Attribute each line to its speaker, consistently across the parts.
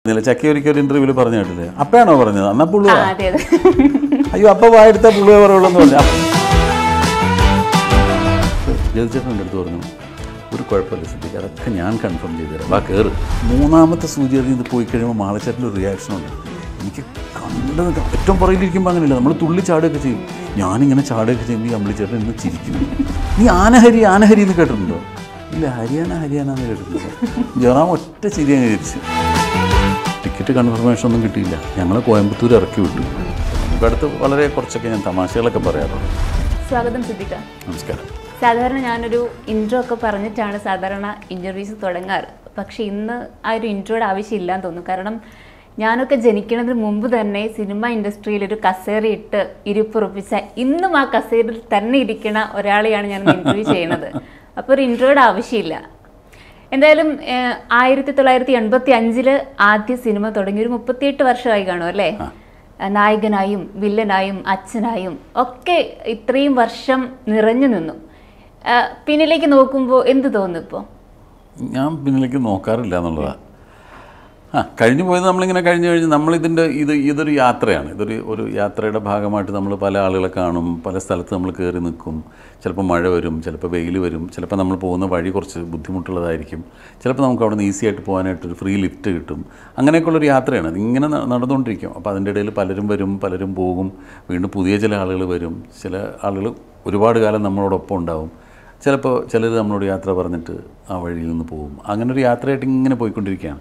Speaker 1: ഇന്നലെ ചക്കി ഒരിക്കൽ ഒരു ഇന്റർവ്യൂവിൽ പറഞ്ഞു കേട്ടില്ലേ അപ്പയാണോ പറഞ്ഞത് എന്നാ പുള്ളുവ
Speaker 2: ആ, അതെ അതെ
Speaker 1: അയ്യോ അപ്പ വായെടുത്ത പുള്ളുവേ പറയുള്ളൂ എന്ന് പറഞ്ഞു ജയിച്ചേട്ടൻ്റെ അടുത്ത് പറഞ്ഞു ഒരു കുഴപ്പമില്ല സിദ്ധിക്ക് അതൊക്കെ ഞാൻ കൺഫേം ചെയ്തു തരാം വാ കയറ് മൂന്നാമത്തെ സൂചി എറിഞ്ഞ് ഇത് പോയി കഴിയുമ്പോൾ മാളച്ചേട്ടൻ്റെ ഒരു റിയാക്ഷൻ ഉണ്ട് എനിക്ക് കണ്ടു നിൽക്കാം ഏറ്റവും പുറകിലിരിക്കുമ്പോൾ അങ്ങനെയില്ല നമ്മൾ തുള്ളി ചാടുകയൊക്കെ ചെയ്യും ഞാനിങ്ങനെ ചാടുകയൊക്കെ ചെയ്യുമ്പോൾ ഈ അമ്പിളിച്ചേട്ടൻ ഇന്ന് ചിരിക്കും നീ ആനഹരി ആനഹരി എന്ന് കേട്ടിട്ടുണ്ടോ ഇല്ല ഹരിയാന ഹരിയാന എന്ന് കേട്ടിട്ടുണ്ടോ ജറാം ഒറ്റ ചിരി അങ്ങ് ചിരിച്ചു ടിക്കറ്റ് കൺഫർമേഷൻ ഒന്നും കിട്ടിയില്ല ഞങ്ങൾ കോയമ്പത്തൂർ ഇറക്കി വിട്ടു നമുക്ക് അടുത്ത് വളരെ കുറച്ചൊക്കെ ഞാൻ തമാശകളൊക്കെ പറയാറുണ്ട്
Speaker 2: സ്വാഗതം സിദ്ദിഖ
Speaker 1: നമസ്കാരം
Speaker 2: സാധാരണ ഞാനൊരു ഇൻട്രോ ഒക്കെ പറഞ്ഞിട്ടാണ് സാധാരണ ഇൻ്റർവ്യൂസ് തുടങ്ങാറ് പക്ഷെ ഇന്ന് ആ ഒരു ഇൻട്രോയുടെ ആവശ്യമില്ലാന്ന് തോന്നുന്നു കാരണം ഞാനൊക്കെ ജനിക്കുന്നതിന് മുമ്പ് തന്നെ സിനിമ ഇൻഡസ്ട്രിയിൽ ഒരു കസേരയിട്ട് ഇരിപ്പുറപ്പിച്ച ഇന്നും ആ കസേരയിൽ തന്നെ ഇരിക്കുന്ന ഒരാളെയാണ് ഞാൻ ഇൻ്റർവ്യൂ ചെയ്യുന്നത് അപ്പോൾ ഒരു ഇൻട്രോയുടെ ആവശ്യമില്ല എന്തായാലും ഏഹ്, ആയിരത്തി തൊള്ളായിരത്തി എൺപത്തി അഞ്ചില് ആദ്യ സിനിമ തുടങ്ങി ഒരു മുപ്പത്തിയെട്ട് വർഷമായി കാണും അല്ലേ നായകനായും വില്ലനായും അച്ഛനായും ഒക്കെ ഇത്രയും വർഷം നിറഞ്ഞു നിന്നു ഏഹ്, പിന്നിലേക്ക് നോക്കുമ്പോൾ എന്ത് തോന്നുന്നു ഇപ്പോൾ
Speaker 1: ഞാൻ പിന്നിലേക്ക് നോക്കാറില്ല എന്നുള്ളതാണ് ആ കഴിഞ്ഞു പോയത് നമ്മളിങ്ങനെ കഴിഞ്ഞു കഴിഞ്ഞ് നമ്മളിതിൻ്റെ ഇത് ഇതൊരു യാത്രയാണ് ഇതൊരു ഒരു യാത്രയുടെ ഭാഗമായിട്ട് നമ്മൾ പല ആളുകളെ കാണും പല സ്ഥലത്ത് നമ്മൾ കയറി നിൽക്കും ചിലപ്പോൾ മഴ വരും ചിലപ്പോൾ വെയിൽ വരും ചിലപ്പോൾ നമ്മൾ പോകുന്ന വഴി കുറച്ച് ബുദ്ധിമുട്ടുള്ളതായിരിക്കും ചിലപ്പോൾ നമുക്ക് അവിടെ നിന്ന് ഈസി ആയിട്ട് പോകാനായിട്ട് ഒരു ഫ്രീ ലിഫ്റ്റ് കിട്ടും അങ്ങനെയൊക്കെയുള്ളൊരു യാത്രയാണ് ഇങ്ങനെ ന- നടന്നുകൊണ്ടിരിക്കും അപ്പോൾ അതിൻ്റെ ഇടയിൽ പലരും വരും പലരും പോകും വീണ്ടും പുതിയ ചില ആളുകൾ വരും ചില ആളുകൾ ഒരുപാട് കാലം നമ്മളോടൊപ്പം ഉണ്ടാവും ചിലപ്പോൾ ചിലർ നമ്മളോട് യാത്ര പറഞ്ഞിട്ട് ആ വഴിയിൽ നിന്ന് പോകും അങ്ങനെ ഒരു യാത്രയായിട്ട് ഇങ്ങനെ പോയിക്കൊണ്ടിരിക്കുകയാണ്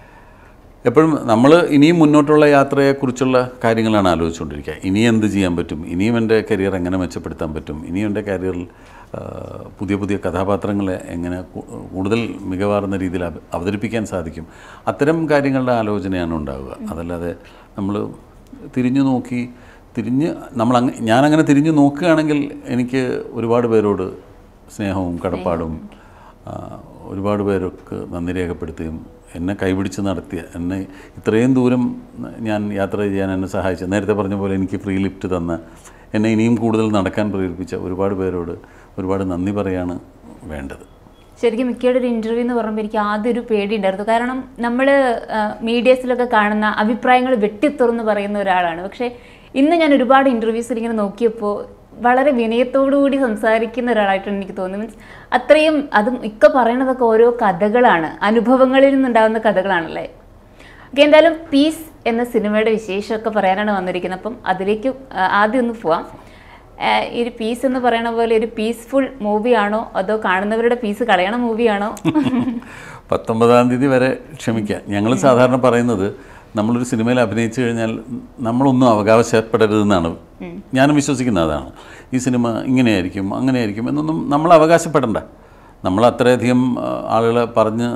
Speaker 1: എപ്പോഴും നമ്മൾ ഇനിയും മുന്നോട്ടുള്ള യാത്രയെക്കുറിച്ചുള്ള കാര്യങ്ങളാണ് ആലോചിച്ചുകൊണ്ടിരിക്കുക ഇനി എന്ത് ചെയ്യാൻ പറ്റും ഇനിയും എൻ്റെ കരിയർ എങ്ങനെ മെച്ചപ്പെടുത്താൻ പറ്റും ഇനിയും എൻ്റെ കരിയറിൽ ആ, പുതിയ പുതിയ കഥാപാത്രങ്ങളെ എങ്ങനെ കൂ- കൂടുതൽ മികവാർന്ന രീതിയിൽ അവ- അവതരിപ്പിക്കാൻ സാധിക്കും അത്തരം കാര്യങ്ങളുടെ ആലോചനയാണ് ഉണ്ടാവുക അതല്ലാതെ നമ്മൾ തിരിഞ്ഞു നോക്കി തിരിഞ്ഞ് നമ്മൾ അങ്ങ് ഞാനങ്ങനെ തിരിഞ്ഞു നോക്കുകയാണെങ്കിൽ എനിക്ക് ഒരുപാട് പേരോട് സ്നേഹവും കടപ്പാടും ആ, ഒരുപാട് പേരൊക്കെ നന്ദി രേഖപ്പെടുത്തുകയും എന്നെ കൈപിടിച്ച് നടത്തിയ എന്നെ ഇത്രയും ദൂരം ഞാൻ യാത്ര ചെയ്യാൻ എന്നെ സഹായിച്ച നേരത്തെ പറഞ്ഞ പോലെ എനിക്ക് ഫ്രീ ലിഫ്റ്റ് തന്ന എന്നെ ഇനിയും കൂടുതൽ നടക്കാൻ പ്രേരിപ്പിച്ച ഒരുപാട് പേരോട് ഒരുപാട് നന്ദി പറയാണ് വേണ്ടത്
Speaker 2: ശരിക്കും മിക്കയുടെ ഒരു ഇൻ്റർവ്യൂ എന്ന് പറയുമ്പോൾ എനിക്ക് ആദ്യം ഒരു പേടി ഉണ്ടായിരുന്നു കാരണം നമ്മൾ മീഡിയസിലൊക്കെ കാണുന്ന അഭിപ്രായങ്ങൾ വെട്ടിത്തുറന്ന് പറയുന്ന ഒരാളാണ് പക്ഷേ ഇന്ന് ഞാൻ ഒരുപാട് ഇൻ്റർവ്യൂസിൽ ഇങ്ങനെ നോക്കിയപ്പോൾ വളരെ വിനയത്തോടു കൂടി സംസാരിക്കുന്ന ഒരാളായിട്ടാണ് എനിക്ക് തോന്നുന്നത് മീൻസ് അത്രയും അതും ഇക്ക പറയുന്നതൊക്കെ ഓരോ കഥകളാണ് അനുഭവങ്ങളിൽ നിന്നുണ്ടാകുന്ന കഥകളാണല്ലേ ഓക്കെ എന്തായാലും പീസ് എന്ന സിനിമയുടെ വിശേഷമൊക്കെ പറയാനാണ് വന്നിരിക്കുന്നത് അപ്പം അതിലേക്ക് ആ, ആദ്യം ഒന്ന് പോവാം ആ, ഈ ഒരു പീസ് എന്ന് പറയുന്ന പോലെ ഒരു പീസ്ഫുൾ മൂവിയാണോ അതോ കാണുന്നവരുടെ പീസ് കളയണ മൂവിയാണോ
Speaker 1: പത്തൊമ്പതാം തീയതി വരെ ക്ഷമിക്കാം ഞങ്ങൾ സാധാരണ പറയുന്നത് നമ്മളൊരു സിനിമയിൽ അഭിനയിച്ചു കഴിഞ്ഞാൽ നമ്മളൊന്നും അവകാശപ്പെടരുതെന്നാണ് ഞാനും വിശ്വസിക്കുന്ന അതാണ് ഈ സിനിമ ഇങ്ങനെയായിരിക്കും അങ്ങനെയായിരിക്കും എന്നൊന്നും നമ്മൾ അവകാശപ്പെടണ്ട നമ്മൾ അത്രയധികം ആ, ആളുകളെ പറഞ്ഞ്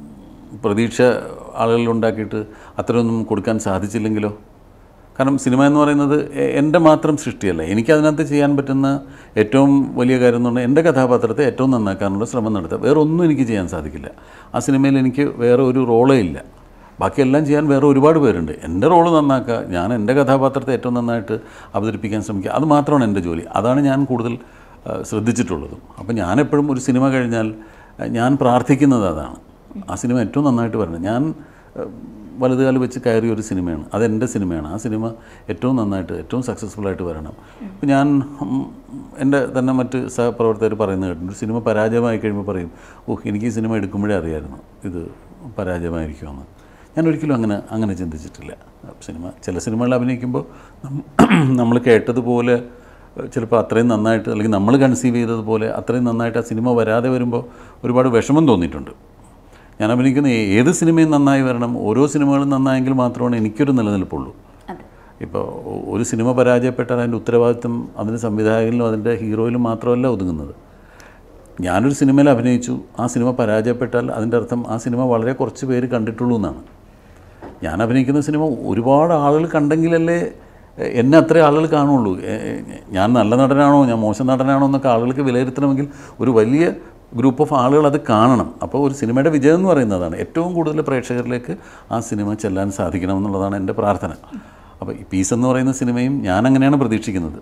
Speaker 1: പ്രതീക്ഷ ആളുകളിൽ ഉണ്ടാക്കിയിട്ട് അത്രയൊന്നും കൊടുക്കാൻ സാധിച്ചില്ലെങ്കിലോ കാരണം സിനിമ എന്ന് പറയുന്നത് എ- എൻ്റെ മാത്രം സൃഷ്ടിയല്ല എനിക്കതിനകത്ത് ചെയ്യാൻ പറ്റുന്ന ഏറ്റവും വലിയ കാര്യം എന്ന് പറഞ്ഞാൽ എൻ്റെ കഥാപാത്രത്തെ ഏറ്റവും നന്നാക്കാനുള്ള ശ്രമം നടത്തുക വേറെ ഒന്നും എനിക്ക് ചെയ്യാൻ സാധിക്കില്ല ആ സിനിമയിൽ എനിക്ക് വേറെ ഒരു റോളേ ഇല്ല ബാക്കിയെല്ലാം ചെയ്യാൻ വേറെ ഒരുപാട് പേരുണ്ട് എൻ്റെ റോള് നന്നാക്കുക ഞാൻ എൻ്റെ കഥാപാത്രത്തെ ഏറ്റവും നന്നായിട്ട് അവതരിപ്പിക്കാൻ ശ്രമിക്കുക അത് മാത്രമാണ് എൻ്റെ ജോലി അതാണ് ഞാൻ കൂടുതൽ ആ, ശ്രദ്ധിച്ചിട്ടുള്ളതും അപ്പോൾ ഞാനെപ്പോഴും ഒരു സിനിമ കഴിഞ്ഞാൽ ആ, ഞാൻ പ്രാർത്ഥിക്കുന്നത് അതാണ് ആ സിനിമ ഏറ്റവും നന്നായിട്ട് വരണം ഞാൻ ആ, വലതുകാലം വെച്ച് കയറിയ ഒരു സിനിമയാണ് അതെൻ്റെ സിനിമയാണ് ആ സിനിമ ഏറ്റവും നന്നായിട്ട് ഏറ്റവും സക്സസ്ഫുൾ ആയിട്ട് വരണം ഇപ്പം ഞാൻ ഉം, എൻ്റെ തന്നെ മറ്റ് സഹപ്രവർത്തകർ പറയുന്നത് കേട്ടിട്ടുണ്ട് ഒരു സിനിമ പരാജയമായി കഴിയുമ്പോൾ പറയും ഓഹ് എനിക്ക് ഈ സിനിമ എടുക്കുമ്പോഴേ അറിയായിരുന്നു ഇത് പരാജയമായിരിക്കുമെന്ന് ഞാൻ ഒരിക്കലും അങ്ങനെ അങ്ങനെ ചിന്തിച്ചിട്ടില്ല സിനിമ ചില സിനിമകളിൽ അഭിനയിക്കുമ്പോൾ നമ്മൾ കേട്ടതുപോലെ ചിലപ്പോൾ അത്രയും നന്നായിട്ട് അല്ലെങ്കിൽ നമ്മൾ കൺസീവ് ചെയ്തതുപോലെ അത്രയും നന്നായിട്ട് ആ സിനിമ വരാതെ വരുമ്പോൾ ഒരുപാട് വിഷമം തോന്നിയിട്ടുണ്ട് ഞാൻ അഭിനയിക്കുന്ന ഏ- ഏത് സിനിമയും നന്നായി വരണം ഓരോ സിനിമകളും നന്നായെങ്കിൽ മാത്രമാണ് എനിക്കൊരു നിലനിൽപ്പുള്ളൂ
Speaker 2: അതെ
Speaker 1: ഇപ്പോൾ ഒ- ഒരു സിനിമ പരാജയപ്പെട്ടാൽ അതിൻ്റെ ഉത്തരവാദിത്വം അതിന് സംവിധായകനിലും അതിൻ്റെ ഹീറോയിലും മാത്രമല്ല ഒതുങ്ങുന്നത് ഞാനൊരു സിനിമയിൽ അഭിനയിച്ചു ആ സിനിമ പരാജയപ്പെട്ടാൽ അതിൻ്റെ അർത്ഥം ആ സിനിമ വളരെ കുറച്ച് പേര് കണ്ടിട്ടുള്ളൂ എന്നാണ് ഞാൻ അഭിനയിക്കുന്ന സിനിമ ഒരുപാട് ആളുകൾ കണ്ടെങ്കിലല്ലേ എ- എന്നെ അത്ര ആളുകൾ കാണുള്ളൂ എ- എ- ഞാൻ നല്ല നടനാണോ ഞാൻ മോശം നടനാണോ എന്നൊക്കെ ആളുകൾക്ക് വിലയിരുത്തണമെങ്കിൽ ഒരു വലിയ ഗ്രൂപ്പ് ഓഫ് ആളുകൾ അത് കാണണം അപ്പോൾ ഒരു സിനിമയുടെ വിജയം എന്ന് പറയുന്നതാണ് ഏറ്റവും കൂടുതൽ പ്രേക്ഷകരിലേക്ക് ആ സിനിമ ചെല്ലാൻ സാധിക്കണം എന്നുള്ളതാണ് എൻ്റെ പ്രാർത്ഥന അപ്പോൾ ഈ പീസ് എന്ന് പറയുന്ന സിനിമയും ഞാൻ അങ്ങനെയാണ് പ്രതീക്ഷിക്കുന്നത്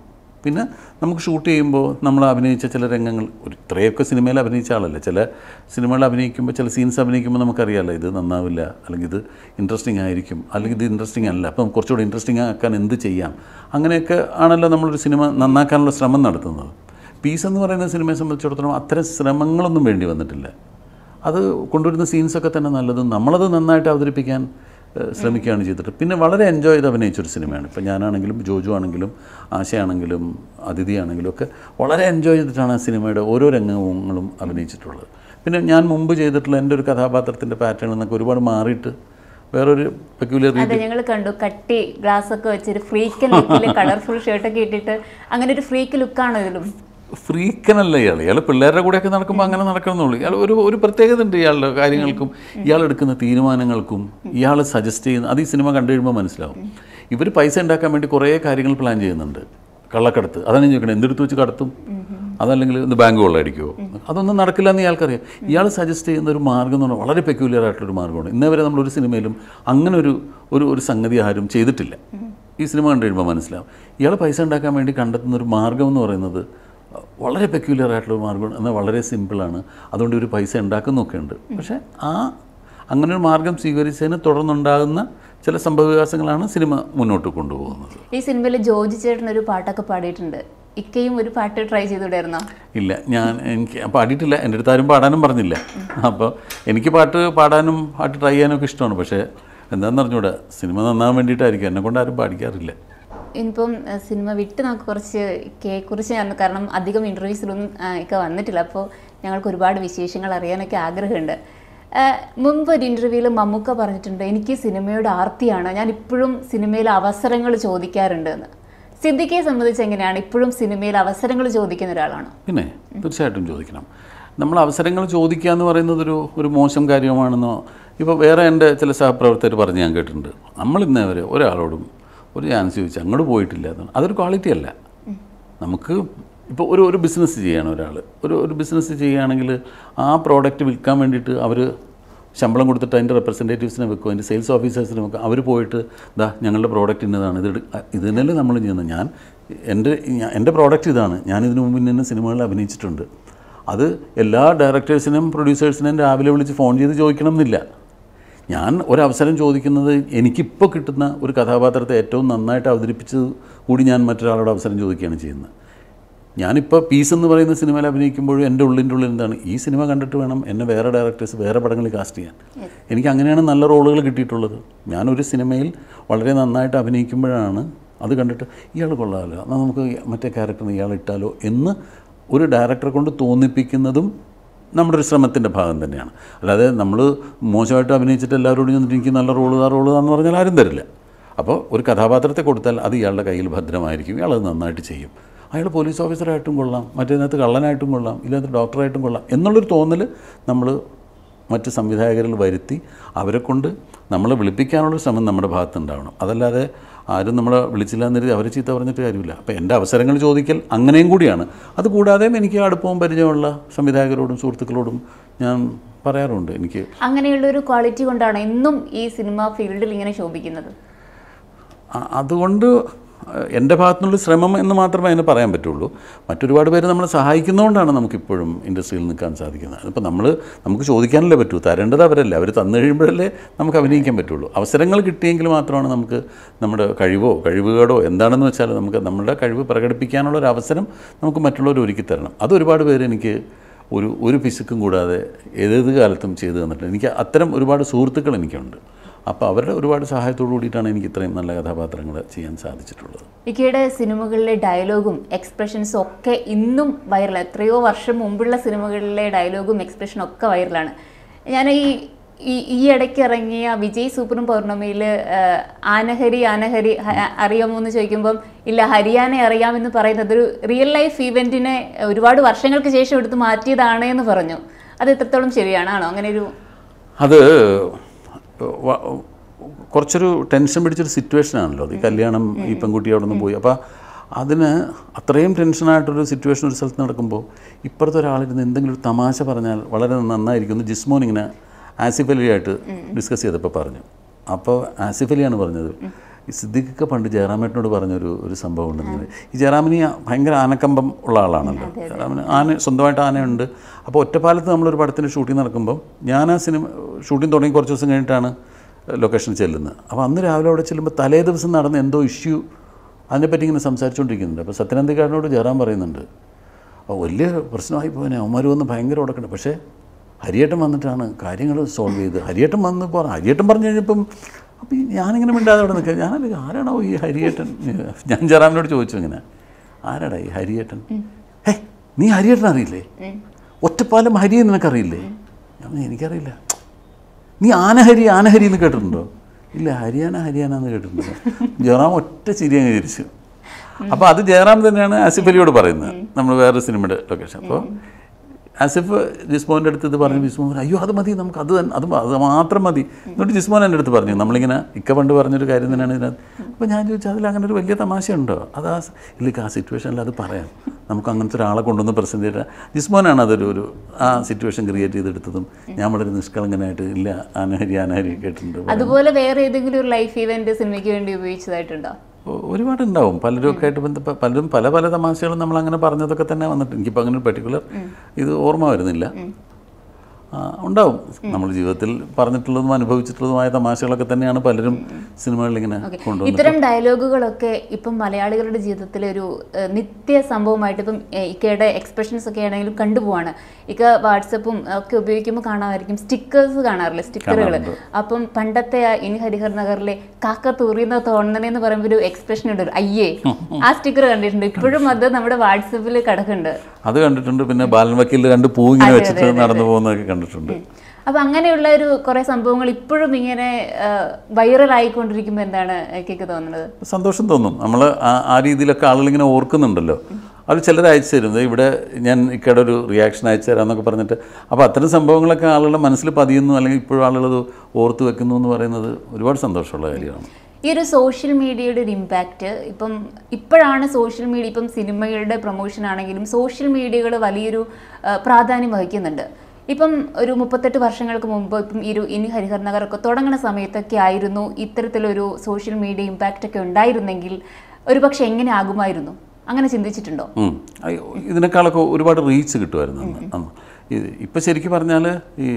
Speaker 1: പിന്നെ നമുക്ക് ഷൂട്ട് ചെയ്യുമ്പോൾ നമ്മൾ അഭിനയിച്ച ചില രംഗങ്ങൾ ഒരു ഇത്രയൊക്കെ സിനിമയിൽ അഭിനയിച്ച ആളല്ലേ ചില സിനിമകൾ അഭിനയിക്കുമ്പോൾ ചില സീൻസ് അഭിനയിക്കുമ്പോൾ നമുക്കറിയാമല്ലോ ഇത് നന്നാവില്ല അല്ലെങ്കിൽ ഇത് ഇൻട്രസ്റ്റിംഗ് ആയിരിക്കും അല്ലെങ്കിൽ ഇത് ഇൻട്രസ്റ്റിംഗ് അല്ല അപ്പം കുറച്ചുകൂടി ഇൻട്രസ്റ്റിംഗ് ആക്കാൻ എന്ത് ചെയ്യാം അങ്ങനെയൊക്കെ ആണല്ലോ നമ്മളൊരു സിനിമ നന്നാക്കാനുള്ള ശ്രമം നടത്തുന്നത് പീസ് എന്ന് പറയുന്ന സിനിമയെ സംബന്ധിച്ചിടത്തോളം അത്തരം ശ്രമങ്ങളൊന്നും വേണ്ടി വന്നിട്ടില്ല അത് കൊണ്ടുവരുന്ന സീൻസൊക്കെ തന്നെ നല്ലതും നമ്മളത് നന്നായിട്ട് അവതരിപ്പിക്കാൻ ഏഹ്, ശ്രമിക്കുകയാണ് ചെയ്തിട്ട് പിന്നെ വളരെ എൻജോയ് ചെയ്ത് അഭിനയിച്ചൊരു സിനിമയാണ് ഇപ്പം ഞാനാണെങ്കിലും ജോജു ആണെങ്കിലും ആശയാണെങ്കിലും അതിഥി ആണെങ്കിലും ഒക്കെ വളരെ എൻജോയ് ചെയ്തിട്ടാണ് ആ സിനിമയുടെ ഓരോ രംഗങ്ങളും അഭിനയിച്ചിട്ടുള്ളത് പിന്നെ ഞാൻ മുമ്പ് ചെയ്തിട്ടുള്ള എൻ്റെ ഒരു കഥാപാത്രത്തിൻ്റെ പാറ്റേൺ എന്നൊക്കെ ഒരുപാട് മാറിയിട്ട് വേറൊരു പെക്യുലർ രീതി
Speaker 2: അതെ ഞങ്ങൾ കണ്ടു കട്ടി ഗ്ലാസ് ഒക്കെ വെച്ചൊരു ഫ്രീക്കൻ ലുക്കിൽ കളർഫുൾ ഷർട്ടൊക്കെ ഇട്ടിട്ട് അങ്ങനെ ഒരു ഫ്രീക്ക് ലുക്കാണോ ഇതിലും
Speaker 1: ഫ്രീക്കനല്ല ഇയാൾ ഇയാൾ പിള്ളേരുടെ കൂടെയൊക്കെ നടക്കുമ്പോൾ അങ്ങനെ നടക്കണമെന്നുള്ളൂ ഇയാൾ ഒരു ഒരു പ്രത്യേകത ഉണ്ട് ഇയാളുടെ കാര്യങ്ങൾക്കും ഇയാൾ എടുക്കുന്ന തീരുമാനങ്ങൾക്കും ഇയാൾ സജസ്റ്റ് ചെയ്യുന്ന അത് ഈ സിനിമ കണ്ടു കഴിയുമ്പോൾ മനസ്സിലാവും ഇവർ പൈസ ഉണ്ടാക്കാൻ വേണ്ടി കുറേ കാര്യങ്ങൾ പ്ലാൻ ചെയ്യുന്നുണ്ട് കള്ളക്കടത്ത് അതാണ് ഞാൻ ചോദിക്കണത് എന്തെടുത്ത് വെച്ച് കടത്തും അതല്ലെങ്കിൽ ഇത് ബാങ്ക് കൊള്ളയടിക്കുമോ അതൊന്നും നടക്കില്ല എന്ന് ഇയാൾക്കറിയാം ഇയാൾ സജസ്റ്റ് ചെയ്യുന്ന ഒരു മാർഗ്ഗം എന്ന് പറഞ്ഞാൽ വളരെ പെക്യുലർ ആയിട്ടുള്ളൊരു മാർഗ്ഗമാണ് ഇന്നേ വരെ നമ്മളൊരു സിനിമയിലും അങ്ങനെ ഒരു ഒരു ഒരു സംഗതി ആരും ചെയ്തിട്ടില്ല ഈ സിനിമ കണ്ടു കഴിയുമ്പോൾ മനസ്സിലാവും ഇയാൾ പൈസ ഉണ്ടാക്കാൻ വേണ്ടി കണ്ടെത്തുന്ന ഒരു മാർഗ്ഗം എന്ന് പറയുന്നത് വളരെ പെക്യുലർ ആയിട്ടുള്ള മാർഗ്ഗമാണ് എന്നാൽ വളരെ സിമ്പിളാണ് അതുകൊണ്ട് ഒരു പൈസ ഉണ്ടാക്കുന്നൊക്കെ ഉണ്ട് പക്ഷേ ആ അങ്ങനെ ഒരു മാർഗം സ്വീകരിച്ചതിന് തുടർന്നുണ്ടാകുന്ന ചില സംഭവവികാസങ്ങളാണ് സിനിമ മുന്നോട്ട് കൊണ്ടുപോകുന്നത്
Speaker 2: ഈ സിനിമയിൽ ജോജി ചേട്ടൻ ഒരു പാട്ടൊക്കെ പാടിയിട്ടുണ്ട് ഇക്കയും ഒരു പാട്ട് ട്രൈ ചെയ്തുകൂടായിരുന്നോ
Speaker 1: ഇല്ല ഞാൻ എനിക്ക് പാടിയിട്ടില്ല എൻ്റെ അടുത്ത് ആരും പാടാനും പറഞ്ഞില്ല അപ്പോൾ എനിക്ക് പാട്ട് പാടാനും പാട്ട് ട്രൈ ചെയ്യാനൊക്കെ ഇഷ്ടമാണ് പക്ഷേ എന്താണെന്ന് അറിഞ്ഞൂടാ സിനിമ നന്നാൻ വേണ്ടിയിട്ടായിരിക്കും എന്നെ കൊണ്ട് ആരും പാടിക്കാറില്ല
Speaker 2: ഇനിയിപ്പം അഹ് സിനിമ വിട്ട് നമുക്ക് കുറച്ച് കേക്കുറിച്ച് ഞാൻ കാരണം അധികം ഇൻ്റർവ്യൂസിലൊന്നും ഒക്കെ വന്നിട്ടില്ല അപ്പോൾ ഞങ്ങൾക്ക് ഒരുപാട് വിശേഷങ്ങൾ അറിയാനൊക്കെ ആഗ്രഹമുണ്ട് ആഹ് മുമ്പ് ഒരു ഇൻ്റർവ്യൂവിൽ മമ്മൂക്ക പറഞ്ഞിട്ടുണ്ട് എനിക്ക് സിനിമയുടെ ആർത്തിയാണ് ഞാൻ ഇപ്പോഴും സിനിമയിൽ അവസരങ്ങൾ ചോദിക്കാറുണ്ട് എന്ന് സിദ്ദിഖയെ സംബന്ധിച്ച് എങ്ങനെയാണ് ഇപ്പോഴും സിനിമയിൽ അവസരങ്ങൾ ചോദിക്കുന്ന ഒരാളാണോ
Speaker 1: പിന്നെ തീർച്ചയായിട്ടും ചോദിക്കണം നമ്മൾ അവസരങ്ങൾ ചോദിക്കുക എന്ന് പറയുന്നത് ഒരു ഒരു മോശം കാര്യമാണെന്നോ ഇപ്പോൾ വേറെ എൻ്റെ ചില സഹപ്രവർത്തകർ പറഞ്ഞ് ഞാൻ കേട്ടിട്ടുണ്ട് നമ്മൾ ഇന്നേ വരെ ഒരാളോടും ഒരു ചാൻസ് ചോദിച്ചാൽ അങ്ങോട്ട് പോയിട്ടില്ല എന്നാണ് അതൊരു ക്വാളിറ്റി അല്ല നമുക്ക് ഇപ്പോൾ ഒരു ഒരു ബിസിനസ് ചെയ്യണം ഒരാൾ ഒരു ഒരു ബിസിനസ് ചെയ്യുകയാണെങ്കിൽ ആ പ്രോഡക്റ്റ് വിൽക്കാൻ വേണ്ടിയിട്ട് അവർ ശമ്പളം കൊടുത്തിട്ട് അതിൻ്റെ റെപ്രസെൻറ്റേറ്റീവ്സിനെ വെക്കും അതിൻ്റെ സെയിൽസ് ഓഫീസേഴ്സിനെ വെക്കും അവർ പോയിട്ട് ദാ ഞങ്ങളുടെ പ്രോഡക്റ്റ് ഇന്നതാണ് ഇത് എടു- ഇത് തന്നെയല്ലേ നമ്മൾ ചെയ്യുന്നത് ഞാൻ എൻ്റെ ഞാൻ- എൻ്റെ പ്രോഡക്റ്റ് ഇതാണ് ഞാൻ ഇതിനു മുമ്പ് ഇന്ന സിനിമകളിൽ അഭിനയിച്ചിട്ടുണ്ട് അത് എല്ലാ ഡയറക്ടേഴ്സിനും പ്രൊഡ്യൂസേഴ്സിനും രാവിലെ വിളിച്ച് ഫോൺ ചെയ്ത് ചോദിക്കണം എന്നില്ല ഞാൻ ഒരവസരം ചോദിക്കുന്നത് എനിക്കിപ്പോൾ കിട്ടുന്ന ഒരു കഥാപാത്രത്തെ ഏറ്റവും നന്നായിട്ട് അവതരിപ്പിച്ചത് കൂടി ഞാൻ മറ്റൊരാളോട് അവസരം ചോദിക്കുകയാണ് ചെയ്യുന്നത് ഞാനിപ്പോൾ പീസ് എന്ന് പറയുന്ന സിനിമയിൽ അഭിനയിക്കുമ്പോഴും എൻ്റെ ഉള്ളിൻ്റെ ഉള്ളിൽ എന്താണ് ഈ സിനിമ കണ്ടിട്ട് വേണം എന്നെ വേറെ ഡയറക്ടേഴ്സ് വേറെ പടങ്ങളിൽ കാസ്റ്റ് ചെയ്യാൻ എനിക്ക് അങ്ങനെയാണ് നല്ല റോളുകൾ കിട്ടിയിട്ടുള്ളത് ഞാനൊരു സിനിമയിൽ വളരെ നന്നായിട്ട് അഭിനയിക്കുമ്പോഴാണ് അത് കണ്ടിട്ട് ഇയാൾ കൊള്ളാമല്ലോ എന്നാൽ നമുക്ക് മറ്റേ ക്യാരക്ടറിന് ഇയാൾ ഇട്ടാലോ എന്ന് ഒരു ഡയറക്ടറെ കൊണ്ട് തോന്നിപ്പിക്കുന്നതും നമ്മുടെ ഒരു ശ്രമത്തിൻ്റെ ഭാഗം തന്നെയാണ് അല്ലാതെ നമ്മൾ മോശമായിട്ട് അഭിനയിച്ചിട്ട് എല്ലാവരോടും ചെന്നിട്ട് എനിക്ക് നല്ല റോള് ആ റോള് എന്ന് പറഞ്ഞാൽ ആരും തരില്ല അപ്പോൾ ഒരു കഥാപാത്രത്തെ കൊടുത്താൽ അത് ഇയാളുടെ കയ്യിൽ ഭദ്രമായിരിക്കും ഇയാൾ അത് നന്നായിട്ട് ചെയ്യും അയാൾ പോലീസ് ഓഫീസറായിട്ടും കൊള്ളാം മറ്റേതിനകത്ത് കള്ളനായിട്ടും കൊള്ളാം ഇതിനകത്ത് ഡോക്ടറായിട്ടും കൊള്ളാം എന്നുള്ളൊരു തോന്നൽ നമ്മൾ മറ്റ് സംവിധായകരിൽ വരുത്തി അവരെ കൊണ്ട് നമ്മളെ വിളിപ്പിക്കാനുള്ള ശ്രമം നമ്മുടെ ഭാഗത്തുണ്ടാവണം അതല്ലാതെ ആരും നമ്മളെ വിളിച്ചില്ല എന്നിട്ട് അവരെ ചീത്ത പറഞ്ഞിട്ട് കാര്യമില്ല അപ്പോൾ എൻ്റെ അവസരങ്ങൾ ചോദിക്കൽ അങ്ങനെയും കൂടിയാണ് അതുകൂടാതെയും എനിക്ക് അടുപ്പവും പരിചയമുള്ള സംവിധായകരോടും സുഹൃത്തുക്കളോടും ഞാൻ പറയാറുണ്ട് എനിക്ക്
Speaker 2: അങ്ങനെയുള്ള ഒരു ക്വാളിറ്റി കൊണ്ടാണ് എന്നും ഈ സിനിമ ഫീൽഡിൽ ഇങ്ങനെ ശോഭിക്കുന്നത്
Speaker 1: അ- അതുകൊണ്ട് എൻ്റെ ഭാഗത്തുനിന്നുള്ള ശ്രമം എന്ന് മാത്രമേ അതിന് പറയാൻ പറ്റുള്ളൂ മറ്റൊരുപാട് പേര് നമ്മളെ സഹായിക്കുന്നതുകൊണ്ടാണ് നമുക്കിപ്പോഴും ഇൻഡസ്ട്രിയിൽ നിൽക്കാൻ സാധിക്കുന്നത് അതിപ്പോൾ നമ്മൾ നമുക്ക് ചോദിക്കാനല്ലേ പറ്റൂ തരേണ്ടത് അവരല്ലേ അവർ തന്നു കഴിയുമ്പോഴല്ലേ നമുക്ക് അഭിനയിക്കാൻ പറ്റുള്ളൂ അവസരങ്ങൾ കിട്ടിയെങ്കിൽ മാത്രമാണ് നമുക്ക് നമ്മുടെ കഴിവോ കഴിവുകേടോ എന്താണെന്ന് വെച്ചാൽ നമുക്ക് നമ്മുടെ കഴിവ് പ്രകടിപ്പിക്കാനുള്ള ഒരു അവസരം നമുക്ക് മറ്റുള്ളവർ ഒരുക്കി തരണം അത് ഒരുപാട് പേര് എനിക്ക് ഒരു ഒരു പിശുക്കും കൂടാതെ ഏതേത് കാലത്തും ചെയ്തു തന്നിട്ടുണ്ട് എനിക്ക് അത്തരം ഒരുപാട് സുഹൃത്തുക്കൾ എനിക്കുണ്ട് അപ്പോൾ അവരുടെ ഒരുപാട് സഹായത്തോടു കൂടിയിട്ടാണ് എനിക്ക് ഇത്രയും നല്ല കഥാപാത്രങ്ങൾ ചെയ്യാൻ സാധിച്ചിട്ടുള്ളത്
Speaker 2: ഇക്കയുടെ സിനിമകളിലെ ഡയലോഗും എക്സ്പ്രഷൻസും ഒക്കെ ഇന്നും വൈറലാണ് എത്രയോ വർഷം മുമ്പുള്ള സിനിമകളിലെ ഡയലോഗും എക്സ്പ്രഷനും ഒക്കെ വൈറലാണ് ഞാൻ ഈ ഈ ഈ ഇടയ്ക്ക് ഇറങ്ങിയ വിജയ് സൂപ്പറും പൗർണമിയിൽ ആനഹരി ആനഹരി ഹ- അറിയാമോ എന്ന് ചോദിക്കുമ്പം ഇല്ല ഹരിയാനെ അറിയാമെന്ന് പറയുന്നത് ഒരു റിയൽ ലൈഫ് ഇവൻറ്റിനെ ഒരുപാട് വർഷങ്ങൾക്ക് ശേഷം എടുത്ത് മാറ്റിയതാണ് എന്ന് പറഞ്ഞു അത് എത്രത്തോളം ശരിയാണ് ആണോ അങ്ങനെ ഒരു
Speaker 1: അത് വ- കുറച്ചൊരു ടെൻഷൻ പിടിച്ചൊരു സിറ്റുവേഷൻ ആണല്ലോ അത് ഈ കല്യാണം ഈ പെൺകുട്ടി അവിടെ നിന്ന് പോയി അപ്പോൾ അതിന് അത്രയും ടെൻഷനായിട്ടൊരു സിറ്റുവേഷൻ ഒരു സ്ഥലത്ത് നടക്കുമ്പോൾ ഇപ്പുറത്തെ ഒരാളിരുന്ന് എന്തെങ്കിലും ഒരു തമാശ പറഞ്ഞാൽ വളരെ നന്നായിരിക്കും എന്ന് ജിസ്മോൻ ഇങ്ങനെ ആസിഫ് അലിയായിട്ട് ഡിസ്കസ് ചെയ്തപ്പോൾ പറഞ്ഞു അപ്പോൾ ആസിഫ് അലിയാണ് പറഞ്ഞത് ഈ സിദ്ദിഖൊക്കെ പണ്ട് ജയറാമേട്ടനോട് പറഞ്ഞൊരു ഒരു സംഭവം ഉണ്ടെന്ന് ഈ ജയറാമിന് ഈ ഭയങ്കര ആനക്കമ്പം ഉള്ള ആളാണല്ലോ ജയറാമിന് ആന സ്വന്തമായിട്ട് ആനയുണ്ട് അപ്പോൾ ഒറ്റപ്പാലത്ത് നമ്മളൊരു പടത്തിൻ്റെ ഷൂട്ടിംഗ് നടക്കുമ്പം ഞാൻ ആ സിനിമ ഷൂട്ടിംഗ് തുടങ്ങി കുറച്ച് ദിവസം കഴിഞ്ഞിട്ടാണ് ലൊക്കേഷനിൽ ചെല്ലുന്നത് അപ്പോൾ അന്ന് രാവിലെ അവിടെ ചെല്ലുമ്പോൾ തലേ ദിവസം നടന്ന എന്തോ ഇഷ്യൂ അതിനെപ്പറ്റി ഇങ്ങനെ സംസാരിച്ചുകൊണ്ടിരിക്കുന്നുണ്ട് അപ്പോൾ സത്യനന്ദിക്കാരനോട് ജയറാം പറയുന്നുണ്ട് അപ്പോൾ വലിയ പ്രശ്നമായി പോയനെ അവന്മാർ വന്ന് ഭയങ്കര ഉടക്കണം പക്ഷേ ഹരിയേട്ടൻ വന്നിട്ടാണ് കാര്യങ്ങൾ സോൾവ് ചെയ്ത് ഹരിയേട്ടൻ വന്ന് പറ ഹരിയേട്ടൻ പറഞ്ഞു കഴിഞ്ഞപ്പം അപ്പോൾ ഈ ഞാനിങ്ങനെ മിണ്ടാതെ അവിടെ നിൽക്കുക ഞാനത് ആരാണോ ഈ ഹരിയേട്ടൻ ഞാൻ ജയറാമിനോട് ചോദിച്ചു ഇങ്ങനെ ആരാടാ ഈ ഹരിയേട്ടൻ ഹേ നീ ഹരിയേട്ടൻ അറിയില്ലേ ഒറ്റപ്പാലം ഹരിയെ നിനക്കറിയില്ലേ ഞാൻ പറഞ്ഞു, എനിക്കറിയില്ല നീ ആനഹരി ആനഹരി എന്ന് കേട്ടിട്ടുണ്ടോ ഇല്ല ഹരിയാന ഹരിയാന എന്ന് കേട്ടിട്ടുണ്ടോ ജയറാം ഒറ്റ ചിരി അങ്ങ് ചിരിച്ചു അപ്പോൾ അത് ജയറാം തന്നെയാണ് ആസിഫ് അലിയോട് പറയുന്നത് നമ്മൾ വേറൊരു സിനിമയുടെ ലൊക്കേഷൻ അപ്പോൾ ആസിഫ് ജിസ്മോൻ്റെ അടുത്ത് ഇത് പറഞ്ഞു ജിസ്മോൻ പറഞ്ഞു, അയ്യോ അത് മതി നമുക്ക് അത് തന്നെ അത് മ- അത് മാത്രം മതി എന്നിട്ട് ജിസ്മോൻ എൻ്റെ അടുത്ത് പറഞ്ഞു നമ്മളിങ്ങനെ ഇക്ക പണ്ട് പറഞ്ഞൊരു കാര്യം തന്നെയാണ് ഇതിനകത്ത് അപ്പോൾ ഞാൻ ചോദിച്ചു അതിൽ അങ്ങനെ ഒരു വലിയ തമാശയുണ്ടോ അത് ആ സ- ഇല്ല ആ സിറ്റുവേഷനിൽ അത് പറയാം നമുക്ക് അങ്ങനത്തെ ഒരാളെ കൊണ്ടുവന്ന് പ്രസൻറ്റ് ചെയ്താൽ ജിസ്മോനാണ് അതൊരു ഒരു ആ സിറ്റുവേഷൻ ക്രിയേറ്റ് ചെയ്തെടുത്തതും ഞാൻ വളരെ നിഷ്കളങ്കനായിട്ട് ഇല്ല ആനഹരി ആനഹരി കേട്ടിട്ടുണ്ട്
Speaker 2: അതുപോലെ വേറെ ഏതെങ്കിലും ഒരു ലൈഫ് ഇവന്റ് സിനിമയ്ക്ക് വേണ്ടി ഉപയോഗിച്ചതായിട്ടുണ്ടോ
Speaker 1: ഒ- ഒരുപാടുണ്ടാവും പലരും ഒക്കെ ആയിട്ട് ബന്ധ പലരും പല പല തമാശകളും നമ്മൾ അങ്ങനെ പറഞ്ഞതൊക്കെ തന്നെ വന്നിട്ട് എനിക്കിപ്പോൾ അങ്ങനെ ഒരു പെർട്ടിക്കുലർ ഇത് ഓർമ്മ വരുന്നില്ല ആ, ഉണ്ടാവും നമ്മൾ ജീവിതത്തിൽ പറഞ്ഞിട്ടുള്ളതും അനുഭവിച്ചിട്ടുള്ളതുമായ തമാശകളൊക്കെ തന്നെയാണ് പലരും സിനിമകളിൽ ഇങ്ങനെ കൊണ്ടുവന്നത്
Speaker 2: ഇത്തരം ഡയലോഗുകളൊക്കെ ഇപ്പം മലയാളികളുടെ ജീവിതത്തിലെ ഒരു ഏഹ്, നിത്യ സംഭവമായിട്ട് ഇപ്പം ഏഹ്, ഇക്കയുടെ എക്സ്പ്രഷൻസ് ഒക്കെ ആണെങ്കിലും കണ്ടുപോവാണ് ഇക്ക വാട്സപ്പും ഒക്കെ ഉപയോഗിക്കുമ്പോൾ കാണാമായിരിക്കും സ്റ്റിക്കേഴ്സ് കാണാറില്ല സ്റ്റിക്കറുകൾ അപ്പം പണ്ടത്തെ ആ ഇനി ഹരിഹർ നഗറിലെ കാക്ക തൂറിയെന്ന് തോന്നണെന്ന് പറയുമ്പോൾ ഒരു എക്സ്പ്രഷൻ ഉണ്ട് ഒരു അയ്യേ ആ സ്റ്റിക്കർ കണ്ടിട്ടുണ്ട് ഇപ്പോഴും അത് നമ്മുടെ വാട്സപ്പിൽ കിടക്കുന്നുണ്ട്
Speaker 1: അത് കണ്ടിട്ടുണ്ട് പിന്നെ ബാലൻ വക്കീലിൽ രണ്ട് പൂ ഇങ്ങനെ വെച്ചിട്ട് നടന്നു പോകുന്നതൊക്കെ കണ്ടിട്ടുണ്ട്
Speaker 2: അപ്പം അങ്ങനെയുള്ള ഒരു കുറേ സംഭവങ്ങൾ ഇപ്പോഴും ഇങ്ങനെ വൈറൽ ആയിക്കൊണ്ടിരിക്കുമ്പോൾ എന്താണ് എനിക്ക് തോന്നുന്നത്
Speaker 1: സന്തോഷം തോന്നും നമ്മൾ ആ രീതിയിലൊക്കെ ആളുകൾ ഇങ്ങനെ ഓർക്കുന്നുണ്ടല്ലോ അത് ചിലർ അയച്ചു തരും ദേ ഇവിടെ ഞാൻ ഇക്കയുടെ ഒരു റിയാക്ഷൻ അയച്ചു തരാമെന്നൊക്കെ പറഞ്ഞിട്ട് അപ്പോൾ അത്തരം സംഭവങ്ങളൊക്കെ ആളുകളുടെ മനസ്സിൽ പതിയുന്നു അല്ലെങ്കിൽ ഇപ്പോഴും ആളുകളത് ഓർത്ത് വെക്കുന്നു എന്ന് പറയുന്നത് ഒരുപാട് സന്തോഷമുള്ള കാര്യമാണ്
Speaker 2: ഈ ഒരു സോഷ്യൽ മീഡിയയുടെ ഒരു ഇമ്പാക്റ്റ് ഇപ്പം ഇപ്പോഴാണ് സോഷ്യൽ മീഡിയ ഇപ്പം സിനിമകളുടെ പ്രൊമോഷൻ ആണെങ്കിലും സോഷ്യൽ മീഡിയകൾ വലിയൊരു ആ, പ്രാധാന്യം വഹിക്കുന്നുണ്ട് ഇപ്പം ഒരു മുപ്പത്തെട്ട് വർഷങ്ങൾക്ക് മുമ്പ് ഇപ്പം ഈ ഒരു ഇനി ഹരിഹർ നഗറൊക്കെ തുടങ്ങുന്ന സമയത്തൊക്കെ ആയിരുന്നു ഇത്തരത്തിലൊരു സോഷ്യൽ മീഡിയ ഇമ്പാക്റ്റ് ഒക്കെ ഉണ്ടായിരുന്നെങ്കിൽ ഒരു പക്ഷെ എങ്ങനെ ആകുമായിരുന്നു അങ്ങനെ ചിന്തിച്ചിട്ടുണ്ടോ
Speaker 1: ഉം. അയ്യോ, ഇതിനേക്കാളൊക്കെ ഒരുപാട് റീച്ച് കിട്ടുമായിരുന്നു അന്ന് അന്ന് ഇത് ഇപ്പം ശരിക്കും പറഞ്ഞാൽ ഈ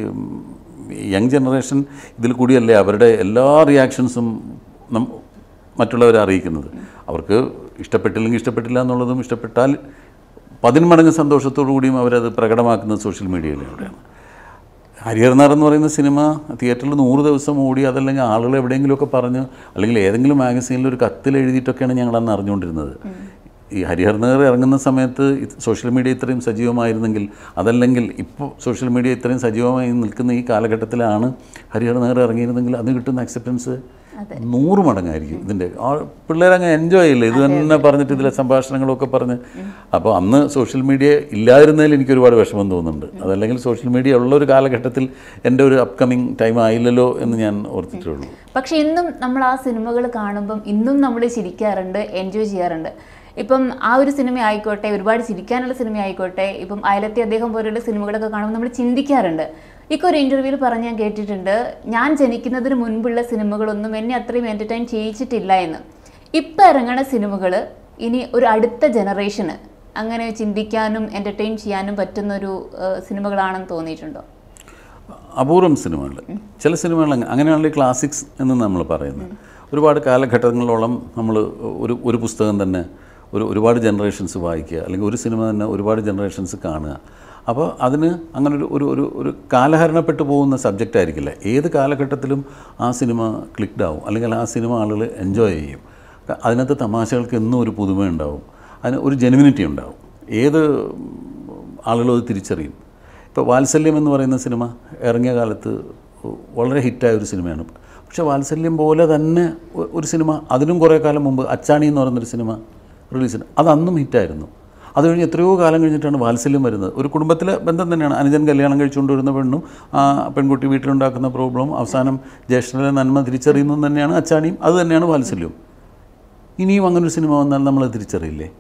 Speaker 1: യങ് ജനറേഷൻ ഇതിൽ കൂടിയല്ലേ അവരുടെ എല്ലാ റിയാക്ഷൻസും നം മറ്റുള്ളവരെ അറിയിക്കുന്നത് അവർക്ക് ഇഷ്ടപ്പെട്ടില്ലെങ്കിൽ ഇഷ്ടപ്പെട്ടില്ല എന്നുള്ളതും ഇഷ്ടപ്പെട്ടാൽ പതിന്മടങ്ങ് സന്തോഷത്തോടു കൂടിയും അവരത് പ്രകടമാക്കുന്നത് സോഷ്യൽ മീഡിയയിലൂടെയാണ് ഹരിഹർനാർ എന്ന് പറയുന്ന സിനിമ തിയേറ്ററിൽ നൂറ് ദിവസം ഓടി അതല്ലെങ്കിൽ ആളുകൾ എവിടെയെങ്കിലുമൊക്കെ പറഞ്ഞ് അല്ലെങ്കിൽ ഏതെങ്കിലും മാഗസീനിൽ ഒരു കത്തിൽ എഴുതിയിട്ടൊക്കെയാണ് ഞങ്ങൾ അന്ന് അറിഞ്ഞുകൊണ്ടിരുന്നത് ഈ ഹരിഹർനഗർ ഇറങ്ങുന്ന സമയത്ത് ഇത് സോഷ്യൽ മീഡിയ ഇത്രയും സജീവമായിരുന്നെങ്കിൽ അതല്ലെങ്കിൽ ഇപ്പോൾ സോഷ്യൽ മീഡിയ ഇത്രയും സജീവമായി നിൽക്കുന്ന ഈ കാലഘട്ടത്തിലാണ് ഹരിഹർനഗർ ഇറങ്ങിയിരുന്നെങ്കിൽ അത് കിട്ടുന്ന അക്സെപ്റ്റൻസ് നൂറ് മടങ്ങായിരിക്കും ഇതിൻ്റെ ആ പിള്ളേരങ്ങ് എൻജോയ് ചെയ്യില്ലേ ഇത് തന്നെ പറഞ്ഞിട്ട് ഇതിലെ സംഭാഷണങ്ങളൊക്കെ പറഞ്ഞ് അപ്പോൾ അന്ന് സോഷ്യൽ മീഡിയ ഇല്ലായിരുന്നതിൽ എനിക്ക് ഒരുപാട് വിഷമം തോന്നുന്നുണ്ട് അതല്ലെങ്കിൽ സോഷ്യൽ മീഡിയ ഉള്ള ഒരു കാലഘട്ടത്തിൽ എൻ്റെ ഒരു അപ്കമിങ് ടൈം ആയില്ലല്ലോ എന്ന് ഞാൻ ഓർത്തിട്ടേ ഉള്ളൂ
Speaker 2: പക്ഷെ ഇന്നും നമ്മൾ ആ സിനിമകൾ കാണുമ്പം ഇന്നും നമ്മൾ ചിരിക്കാറുണ്ട് എൻജോയ് ചെയ്യാറുണ്ട് ഇപ്പം ആ ഒരു സിനിമ ആയിക്കോട്ടെ ഒരുപാട് ചിരിക്കാനുള്ള സിനിമ ആയിക്കോട്ടെ ഇപ്പം അയലത്തെ അദ്ദേഹം പോലെയുള്ള സിനിമകളൊക്കെ കാണുമ്പോൾ നമ്മൾ ചിന്തിക്കാറുണ്ട് ഇക്കൊരു ഒരു ഇൻ്റർവ്യൂവിൽ പറഞ്ഞ് ഞാൻ കേട്ടിട്ടുണ്ട് ഞാൻ ജനിക്കുന്നതിന് മുൻപുള്ള സിനിമകളൊന്നും എന്നെ അത്രയും എൻ്റർടൈൻ ചെയ്യിച്ചിട്ടില്ല എന്ന് ഇപ്പം ഇറങ്ങുന്ന സിനിമകൾ ഇനി ഒരു അടുത്ത ജനറേഷന് അങ്ങനെ ചിന്തിക്കാനും എൻ്റർടൈൻ ചെയ്യാനും പറ്റുന്ന ഒരു ഏഹ്, സിനിമകളാണെന്ന് തോന്നിയിട്ടുണ്ടോ
Speaker 1: അപൂർവം സിനിമകൾ ചില സിനിമകൾ അങ്ങ- അങ്ങനെയാണല്ലോ ക്ലാസിക്സ് എന്ന് നമ്മൾ പറയുന്നത് ഒരുപാട് കാലഘട്ടങ്ങളോളം നമ്മൾ ഒരു ഒരു പുസ്തകം തന്നെ ഒരു ഒരുപാട് ജനറേഷൻസ് വായിക്കുക അല്ലെങ്കിൽ ഒരു സിനിമ തന്നെ ഒരുപാട് ജനറേഷൻസ് കാണുക അപ്പോൾ അതിന് അങ്ങനെ ഒരു ഒരു ഒരു ഒരു കാലഹരണപ്പെട്ടു പോകുന്ന സബ്ജക്റ്റ് ആയിരിക്കില്ല ഏത് കാലഘട്ടത്തിലും ആ സിനിമ ക്ലിക്ഡ് ആവും അല്ലെങ്കിൽ ആ സിനിമ ആളുകൾ എൻജോയ് ചെയ്യും അതിനകത്ത് തമാശകൾക്ക് എന്നും ഒരു പുതുമയുണ്ടാവും അതിന് ഒരു ജെനുവിനിറ്റി ഉണ്ടാവും ഏത് ആളുകളും അത് തിരിച്ചറിയും ഇപ്പോൾ വാത്സല്യം എന്ന് പറയുന്ന സിനിമ ഇറങ്ങിയ കാലത്ത് വളരെ ഹിറ്റായ ഒരു സിനിമയാണ് പക്ഷേ വാത്സല്യം പോലെ തന്നെ ഒ- ഒരു സിനിമ അതിനും കുറേ കാലം മുമ്പ് അച്ചാണി എന്ന് പറയുന്നൊരു സിനിമ റിലീസ് ചെയ്തു അത് അന്നും ഹിറ്റായിരുന്നു അത് കഴിഞ്ഞ് എത്രയോ കാലം കഴിഞ്ഞിട്ടാണ് വാത്സല്യം വരുന്നത് ഒരു കുടുംബത്തിലെ ബന്ധം തന്നെയാണ് അനുജൻ കല്യാണം കഴിച്ചുകൊണ്ട് വരുന്ന പെണ്ണും ആ പെൺകുട്ടി വീട്ടിലുണ്ടാക്കുന്ന പ്രോബ്ലം അവസാനം ജ്യേഷ്ഠനെ നന്മ തിരിച്ചറിയുന്നതും തന്നെയാണ് അച്ചാണിയും അത് തന്നെയാണ് വാത്സല്യവും ഇനിയും അങ്ങനൊരു സിനിമ വന്നാൽ നമ്മൾ തിരിച്ചറിയില്ലേ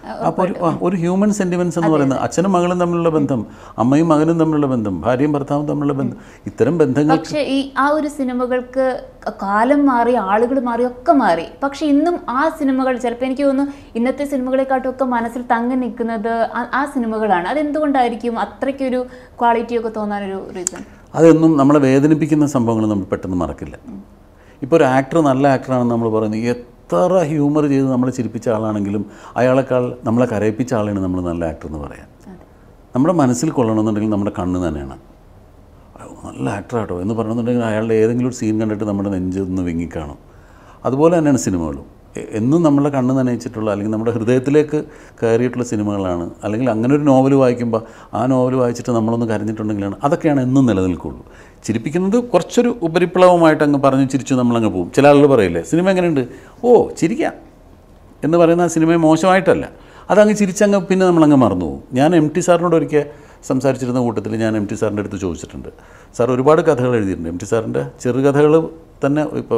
Speaker 1: അപ്പോൾ ഒരു ആ, ഒരു ഹ്യൂമൻ സെൻറ്റിമെൻറ്റ്സ് എന്ന് പറയുന്നത് അച്ഛനും മകളും തമ്മിലുള്ള ബന്ധം അമ്മയും മകനും തമ്മിലുള്ള ബന്ധം ഭാര്യയും ഭർത്താവും തമ്മിലുള്ള ബന്ധം ഇത്തരം ബന്ധങ്ങൾ
Speaker 2: പക്ഷെ ഈ ആ ഒരു സിനിമകൾക്ക് കാലം മാറി ആളുകൾ മാറി ഒക്കെ മാറി പക്ഷെ ഇന്നും ആ സിനിമകൾ ചിലപ്പോൾ എനിക്ക് തോന്നുന്നു ഇന്നത്തെ സിനിമകളെക്കാട്ടും ഒക്കെ മനസ്സിൽ തങ്ങി നിൽക്കുന്നത് ആ- ആ സിനിമകളാണ് അതെന്തുകൊണ്ടായിരിക്കും അത്രയ്ക്കൊരു ക്വാളിറ്റി ഒക്കെ തോന്നാനൊരു റീസൺ
Speaker 1: അതൊന്നും നമ്മളെ വേദനിപ്പിക്കുന്ന സംഭവങ്ങൾ നമ്മൾ പെട്ടെന്ന് മറക്കില്ല ഇപ്പോൾ ഒരു ആക്ടർ നല്ല ആക്ടറാണെന്ന് നമ്മൾ പറയുന്നത് എത്ര ഹ്യൂമർ ചെയ്ത് നമ്മളെ ചിരിപ്പിച്ച ആളാണെങ്കിലും അയാളെക്കാൾ നമ്മളെ കരയിപ്പിച്ച ആളാണ് നമ്മൾ നല്ല ആക്ടർ എന്ന് പറയാൻ നമ്മുടെ മനസ്സിൽ കൊള്ളണമെന്നുണ്ടെങ്കിൽ നമ്മുടെ കണ്ണ് തന്നെയാണ് അയ്യോ, നല്ല ആക്ടറാട്ടോ എന്ന് പറയണമെന്നുണ്ടെങ്കിൽ അയാളുടെ ഏതെങ്കിലും ഒരു സീൻ കണ്ടിട്ട് നമ്മുടെ നെഞ്ച് ഒന്ന് വിങ്ങിക്കാണും അതുപോലെ തന്നെയാണ് സിനിമകളും എ- എന്നും നമ്മളെ കണ്ണ് നനയിച്ചിട്ടുള്ള അല്ലെങ്കിൽ നമ്മുടെ ഹൃദയത്തിലേക്ക് കയറിയിട്ടുള്ള സിനിമകളാണ് അല്ലെങ്കിൽ അങ്ങനെ ഒരു നോവൽ വായിക്കുമ്പോൾ ആ നോവൽ വായിച്ചിട്ട് നമ്മളൊന്ന് കരഞ്ഞിട്ടുണ്ടെങ്കിലാണ് അതൊക്കെയാണ് എന്നും നിലനിൽക്കുള്ളൂ ചിരിപ്പിക്കുന്നത് കുറച്ചൊരു ഉപരിപ്ലവമായിട്ട് അങ്ങ് പറഞ്ഞ് ചിരിച്ചു നമ്മളങ്ങ് പോകും ചില ആളുകൾ പറയില്ലേ സിനിമ എങ്ങനെയുണ്ട് ഓ ചിരിക്കാം എന്ന് പറയുന്ന ആ സിനിമ മോശമായിട്ടല്ല അതങ്ങ് ചിരിച്ചങ്ങ് പിന്നെ നമ്മളങ്ങ് മറന്നു പോകും ഞാൻ എം ടി സാറിനോട് ഒരിക്കൽ സംസാരിച്ചിരുന്ന കൂട്ടത്തിൽ ഞാൻ എം ടി സാറിൻ്റെ അടുത്ത് ചോദിച്ചിട്ടുണ്ട് സാർ ഒരുപാട് കഥകൾ എഴുതിയിട്ടുണ്ട് എം ടി സാറിൻ്റെ ചെറുകഥകൾ തന്നെ ഇപ്പോൾ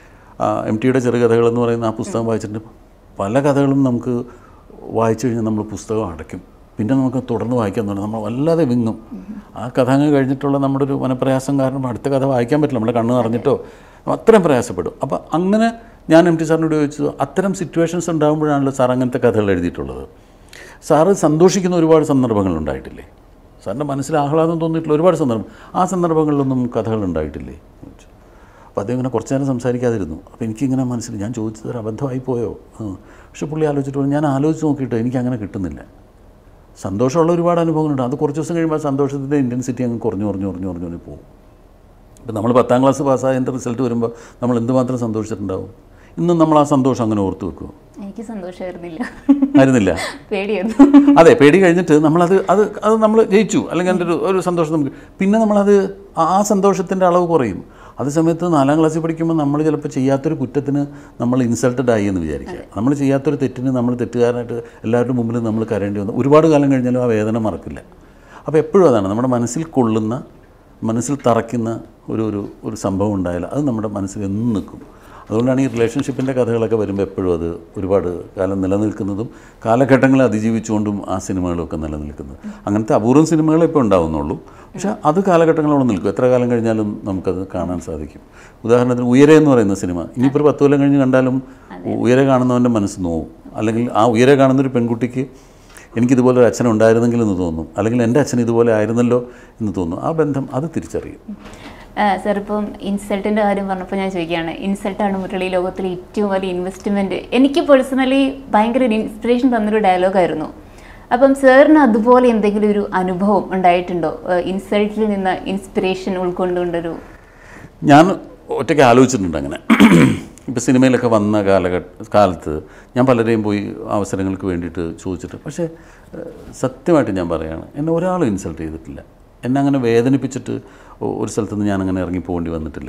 Speaker 1: എം ടിയുടെ ചെറുകഥകൾ എന്ന് പറയുന്ന ആ പുസ്തകം വായിച്ചിട്ടുണ്ട് പല കഥകളും നമുക്ക് വായിച്ചു കഴിഞ്ഞാൽ നമ്മൾ പുസ്തകം അടയ്ക്കും പിന്നെ നമുക്ക് തുടർന്ന് വായിക്കാൻ തുടങ്ങും നമ്മൾ വല്ലാതെ വിങ്ങും ആ കഥ അങ്ങ് കഴിഞ്ഞിട്ടുള്ള നമ്മുടെ ഒരു മനപ്രയാസം കാരണം അടുത്ത കഥ വായിക്കാൻ പറ്റില്ല നമ്മുടെ കണ്ണ് നിറഞ്ഞിട്ടോ അത്രയും പ്രയാസപ്പെടും അപ്പോൾ അങ്ങനെ ഞാൻ എം ടി സാറിനോട് ചോദിച്ചു അത്തരം സിറ്റുവേഷൻസ് ഉണ്ടാകുമ്പോഴാണല്ലോ സാർ അങ്ങനത്തെ കഥകൾ എഴുതിയിട്ടുള്ളത് സാറ് സന്തോഷിക്കുന്ന ഒരുപാട് സന്ദർഭങ്ങൾ ഉണ്ടായിട്ടില്ലേ സാറിൻ്റെ മനസ്സിൽ ആഹ്ലാദം തോന്നിയിട്ടുള്ള ഒരുപാട് സന്ദർഭം ആ സന്ദർഭങ്ങളിലൊന്നും കഥകൾ ഉണ്ടായിട്ടില്ലേ എന്ന് ചോദിച്ചു. അപ്പോൾ അദ്ദേഹം ഇങ്ങനെ കുറച്ച് നേരം സംസാരിക്കാതിരുന്നു അപ്പോൾ എനിക്കിങ്ങനെ മനസ്സിൽ ഞാൻ ചോദിച്ചത് ഒരു അബദ്ധമായി പോയോ ആ. പക്ഷെ പുള്ളി ആലോചിച്ചിട്ട് പറഞ്ഞു ഞാൻ ആലോചിച്ച് നോക്കിയിട്ട് എനിക്ക് അങ്ങനെ കിട്ടുന്നില്ല സന്തോഷമുള്ള ഒരുപാട് അനുഭവങ്ങളുണ്ട് അത് കുറച്ച് ദിവസം കഴിയുമ്പോൾ ആ സന്തോഷത്തിൻ്റെ ഇൻറ്റൻസിറ്റി അങ്ങ് കുറഞ്ഞു കുറഞ്ഞു കുറഞ്ഞു കുറഞ്ഞു കുറഞ്ഞു പോകും ഇപ്പം നമ്മൾ പത്താം ക്ലാസ് പാസ്സായതിൻ്റെ റിസൾട്ട് വരുമ്പോൾ നമ്മൾ എന്തുമാത്രം സന്തോഷിച്ചിട്ടുണ്ടാവും ഇന്നും നമ്മൾ ആ സന്തോഷം അങ്ങനെ ഓർത്ത് വെക്കുമോ
Speaker 2: എനിക്ക് സന്തോഷമായിരുന്നില്ല
Speaker 1: ആയിരുന്നില്ല
Speaker 2: പേടിയായിരുന്നു
Speaker 1: അതെ പേടി കഴിഞ്ഞിട്ട് നമ്മളത് അത് അത് നമ്മൾ ജയിച്ചു അല്ലെങ്കിൽ അതിൻ്റെ ഒരു ഒരു സന്തോഷം നമുക്ക് പിന്നെ നമ്മളത് ആ- ആ സന്തോഷത്തിൻ്റെ അളവ് കുറയും അതേ സമയത്ത് നാലാം ക്ലാസ്സിൽ പഠിക്കുമ്പോൾ നമ്മൾ ചിലപ്പോൾ ചെയ്യാത്തൊരു കുറ്റത്തിന് നമ്മൾ ഇൻസൾട്ടഡ് ആയി എന്ന് വിചാരിക്കുക നമ്മൾ ചെയ്യാത്തൊരു തെറ്റിന് നമ്മൾ തെറ്റുകാരനായിട്ട് എല്ലാവരുടെ മുമ്പിൽ നമ്മൾ കരയേണ്ടി വന്നു ഒരുപാട് കാലം കഴിഞ്ഞാലും ആ വേദന മറക്കില്ല അപ്പോൾ എപ്പോഴും അതാണ് നമ്മുടെ മനസ്സിൽ കൊള്ളുന്ന മനസ്സിൽ തറയ്ക്കുന്ന ഒരു ഒരു ഒരു സംഭവം ഉണ്ടായാൽ അത് നമ്മുടെ മനസ്സിൽ എന്നും നിൽക്കും അതുകൊണ്ടാണ് ഈ റിലേഷൻഷിപ്പിൻ്റെ കഥകളൊക്കെ വരുമ്പോൾ എപ്പോഴും അത് ഒരുപാട് കാലം നിലനിൽക്കുന്നതും കാലഘട്ടങ്ങളെ അതിജീവിച്ചുകൊണ്ടും ആ സിനിമകളൊക്കെ നിലനിൽക്കുന്നത് അങ്ങനത്തെ അപൂർവം സിനിമകളെ ഇപ്പോൾ ഉണ്ടാവുന്നുള്ളൂ പക്ഷേ അത് കാലഘട്ടങ്ങളോട് നിൽക്കും എത്ര കാലം കഴിഞ്ഞാലും നമുക്കത് കാണാൻ സാധിക്കും ഉദാഹരണത്തിന് ഉയരെ എന്ന് പറയുന്ന സിനിമ ഇനിയിപ്പോൾ ഒരു പത്ത് കൊല്ലം കഴിഞ്ഞ് കണ്ടാലും ഉയരെ കാണുന്നവൻ്റെ മനസ്സ് നോവും അല്ലെങ്കിൽ ആ ഉയരെ കാണുന്നൊരു പെൺകുട്ടിക്ക് എനിക്കിതുപോലെ ഒരു അച്ഛൻ ഉണ്ടായിരുന്നെങ്കിൽ എന്ന് തോന്നും അല്ലെങ്കിൽ എൻ്റെ അച്ഛൻ ഇതുപോലെ ആയിരുന്നല്ലോ എന്ന് തോന്നും ആ ബന്ധം അത് തിരിച്ചറിയും
Speaker 2: സാർ ഇപ്പം ഇൻസൾട്ടിൻ്റെ കാര്യം പറഞ്ഞപ്പോൾ ഞാൻ ചോദിക്കുകയാണ് ഇൻസൾട്ടാണ് മുരളി ലോകത്തിലെ ഏറ്റവും വലിയ ഇൻവെസ്റ്റ്മെൻറ്റ് എനിക്ക് പേഴ്സണലി ഭയങ്കര ഒരു ഇൻസ്പിറേഷൻ തന്നൊരു ഡയലോഗായിരുന്നു അപ്പം സാറിന് അതുപോലെ എന്തെങ്കിലും ഒരു അനുഭവം ഉണ്ടായിട്ടുണ്ടോ ഇൻസൾട്ടിൽ നിന്ന് ഇൻസ്പിറേഷൻ ഉൾക്കൊണ്ടുകൊണ്ടൊരു
Speaker 1: ഞാൻ ഒറ്റയ്ക്ക് ആലോചിച്ചിട്ടുണ്ട് അങ്ങനെ ഇപ്പോൾ സിനിമയിലൊക്കെ വന്ന കാലഘട്ട കാലത്ത് ഞാൻ പലരെയും പോയി അവസരങ്ങൾക്ക് വേണ്ടിയിട്ട് ചോദിച്ചിട്ട് പക്ഷേ ഏഹ്, സത്യമായിട്ട് ഞാൻ പറയുകയാണ് എന്നെ ഒരാളും ഇൻസൾട്ട് ചെയ്തിട്ടില്ല എന്നെ അങ്ങനെ വേദനിപ്പിച്ചിട്ട് ഒ- ഒരു സ്ഥലത്തുനിന്ന് ഞാൻ അങ്ങനെ ഇറങ്ങി പോകേണ്ടി വന്നിട്ടില്ല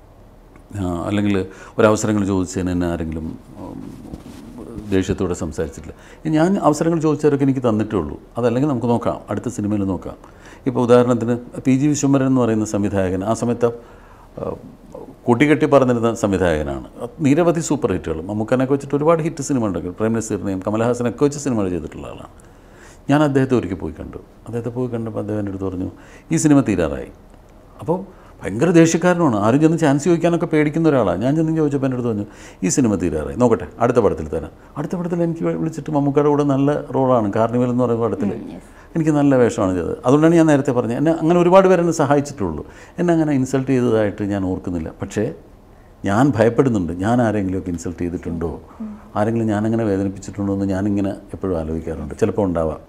Speaker 1: ആ, അല്ലെങ്കിൽ ഒരവസരങ്ങൾ ചോദിച്ചതിന് എന്നെ ആരെങ്കിലും ഉം, ദേഷ്യത്തോടെ സംസാരിച്ചിട്ടില്ല ഞാൻ അവസരങ്ങൾ ചോദിച്ചവരൊക്കെ എനിക്ക് തന്നിട്ടേ ഉള്ളൂ അതല്ലെങ്കിൽ നമുക്ക് നോക്കാം അടുത്ത സിനിമയിൽ നോക്കാം ഇപ്പോൾ ഉദാഹരണത്തിന് പി ജി വിശ്വംഭരൻ എന്ന് പറയുന്ന സംവിധായകൻ ആ സമയത്ത് ആ, കൊടികെട്ടി പറഞ്ഞിരുന്ന സംവിധായകനാണ് നിരവധി സൂപ്പർ ഹിറ്റുകൾ മമ്മൂക്കനൊക്കെ വെച്ചിട്ട് ഒരുപാട് ഹിറ്റ് സിനിമ ഉണ്ടെങ്കിൽ പ്രേം നസീറിനെയും കമലഹാസനൊക്കെ വെച്ച് സിനിമകൾ ചെയ്തിട്ടുള്ള ആളാണ് ഞാൻ അദ്ദേഹത്തെ ഒരിക്കൽ പോയി കണ്ടു അദ്ദേഹത്തെ പോയി കണ്ടപ്പോൾ അദ്ദേഹം എൻ്റെ അടുത്ത് പറഞ്ഞു ഈ സിനിമ തീരാറായി അപ്പോൾ ഭയങ്കര ദേഷ്യക്കാരനാണ് ആരും ചെന്ന് ചാൻസ് ചോദിക്കാനൊക്കെ പേടിക്കുന്ന ഒരാളാണ് ഞാൻ ചെന്ന് ചോദിച്ചപ്പോൾ എൻ്റെ അടുത്ത് പറഞ്ഞു ഈ സിനിമ തീരാറായി നോക്കട്ടെ അടുത്ത പടത്തിൽ തരാം അടുത്ത പടത്തിൽ എനിക്ക് വിളിച്ചിട്ട് മമ്മൂക്കയുടെ കൂടെ നല്ല റോളാണ് കാർണിവൽ എന്ന് പറയുന്ന പടത്തിൽ എനിക്ക് നല്ല വേഷമാണ് ചെയ്തത് അതുകൊണ്ടാണ് ഞാൻ നേരത്തെ പറഞ്ഞത് എന്നെ അങ്ങനെ ഒരുപാട് പേര് എന്നെ സഹായിച്ചിട്ടുള്ളൂ എന്നെ അങ്ങനെ ഇൻസൾട്ട് ചെയ്തതായിട്ട് ഞാൻ ഓർക്കുന്നില്ല പക്ഷേ ഞാൻ ഭയപ്പെടുന്നുണ്ട് ഞാൻ ആരെങ്കിലുമൊക്കെ ഇൻസൾട്ട് ചെയ്തിട്ടുണ്ടോ ആരെങ്കിലും ഞാനങ്ങനെ വേദനിപ്പിച്ചിട്ടുണ്ടോ എന്ന് ഞാനിങ്ങനെ എപ്പോഴും ആലോചിക്കാറുണ്ട് ചിലപ്പോൾ ഉണ്ടാവാം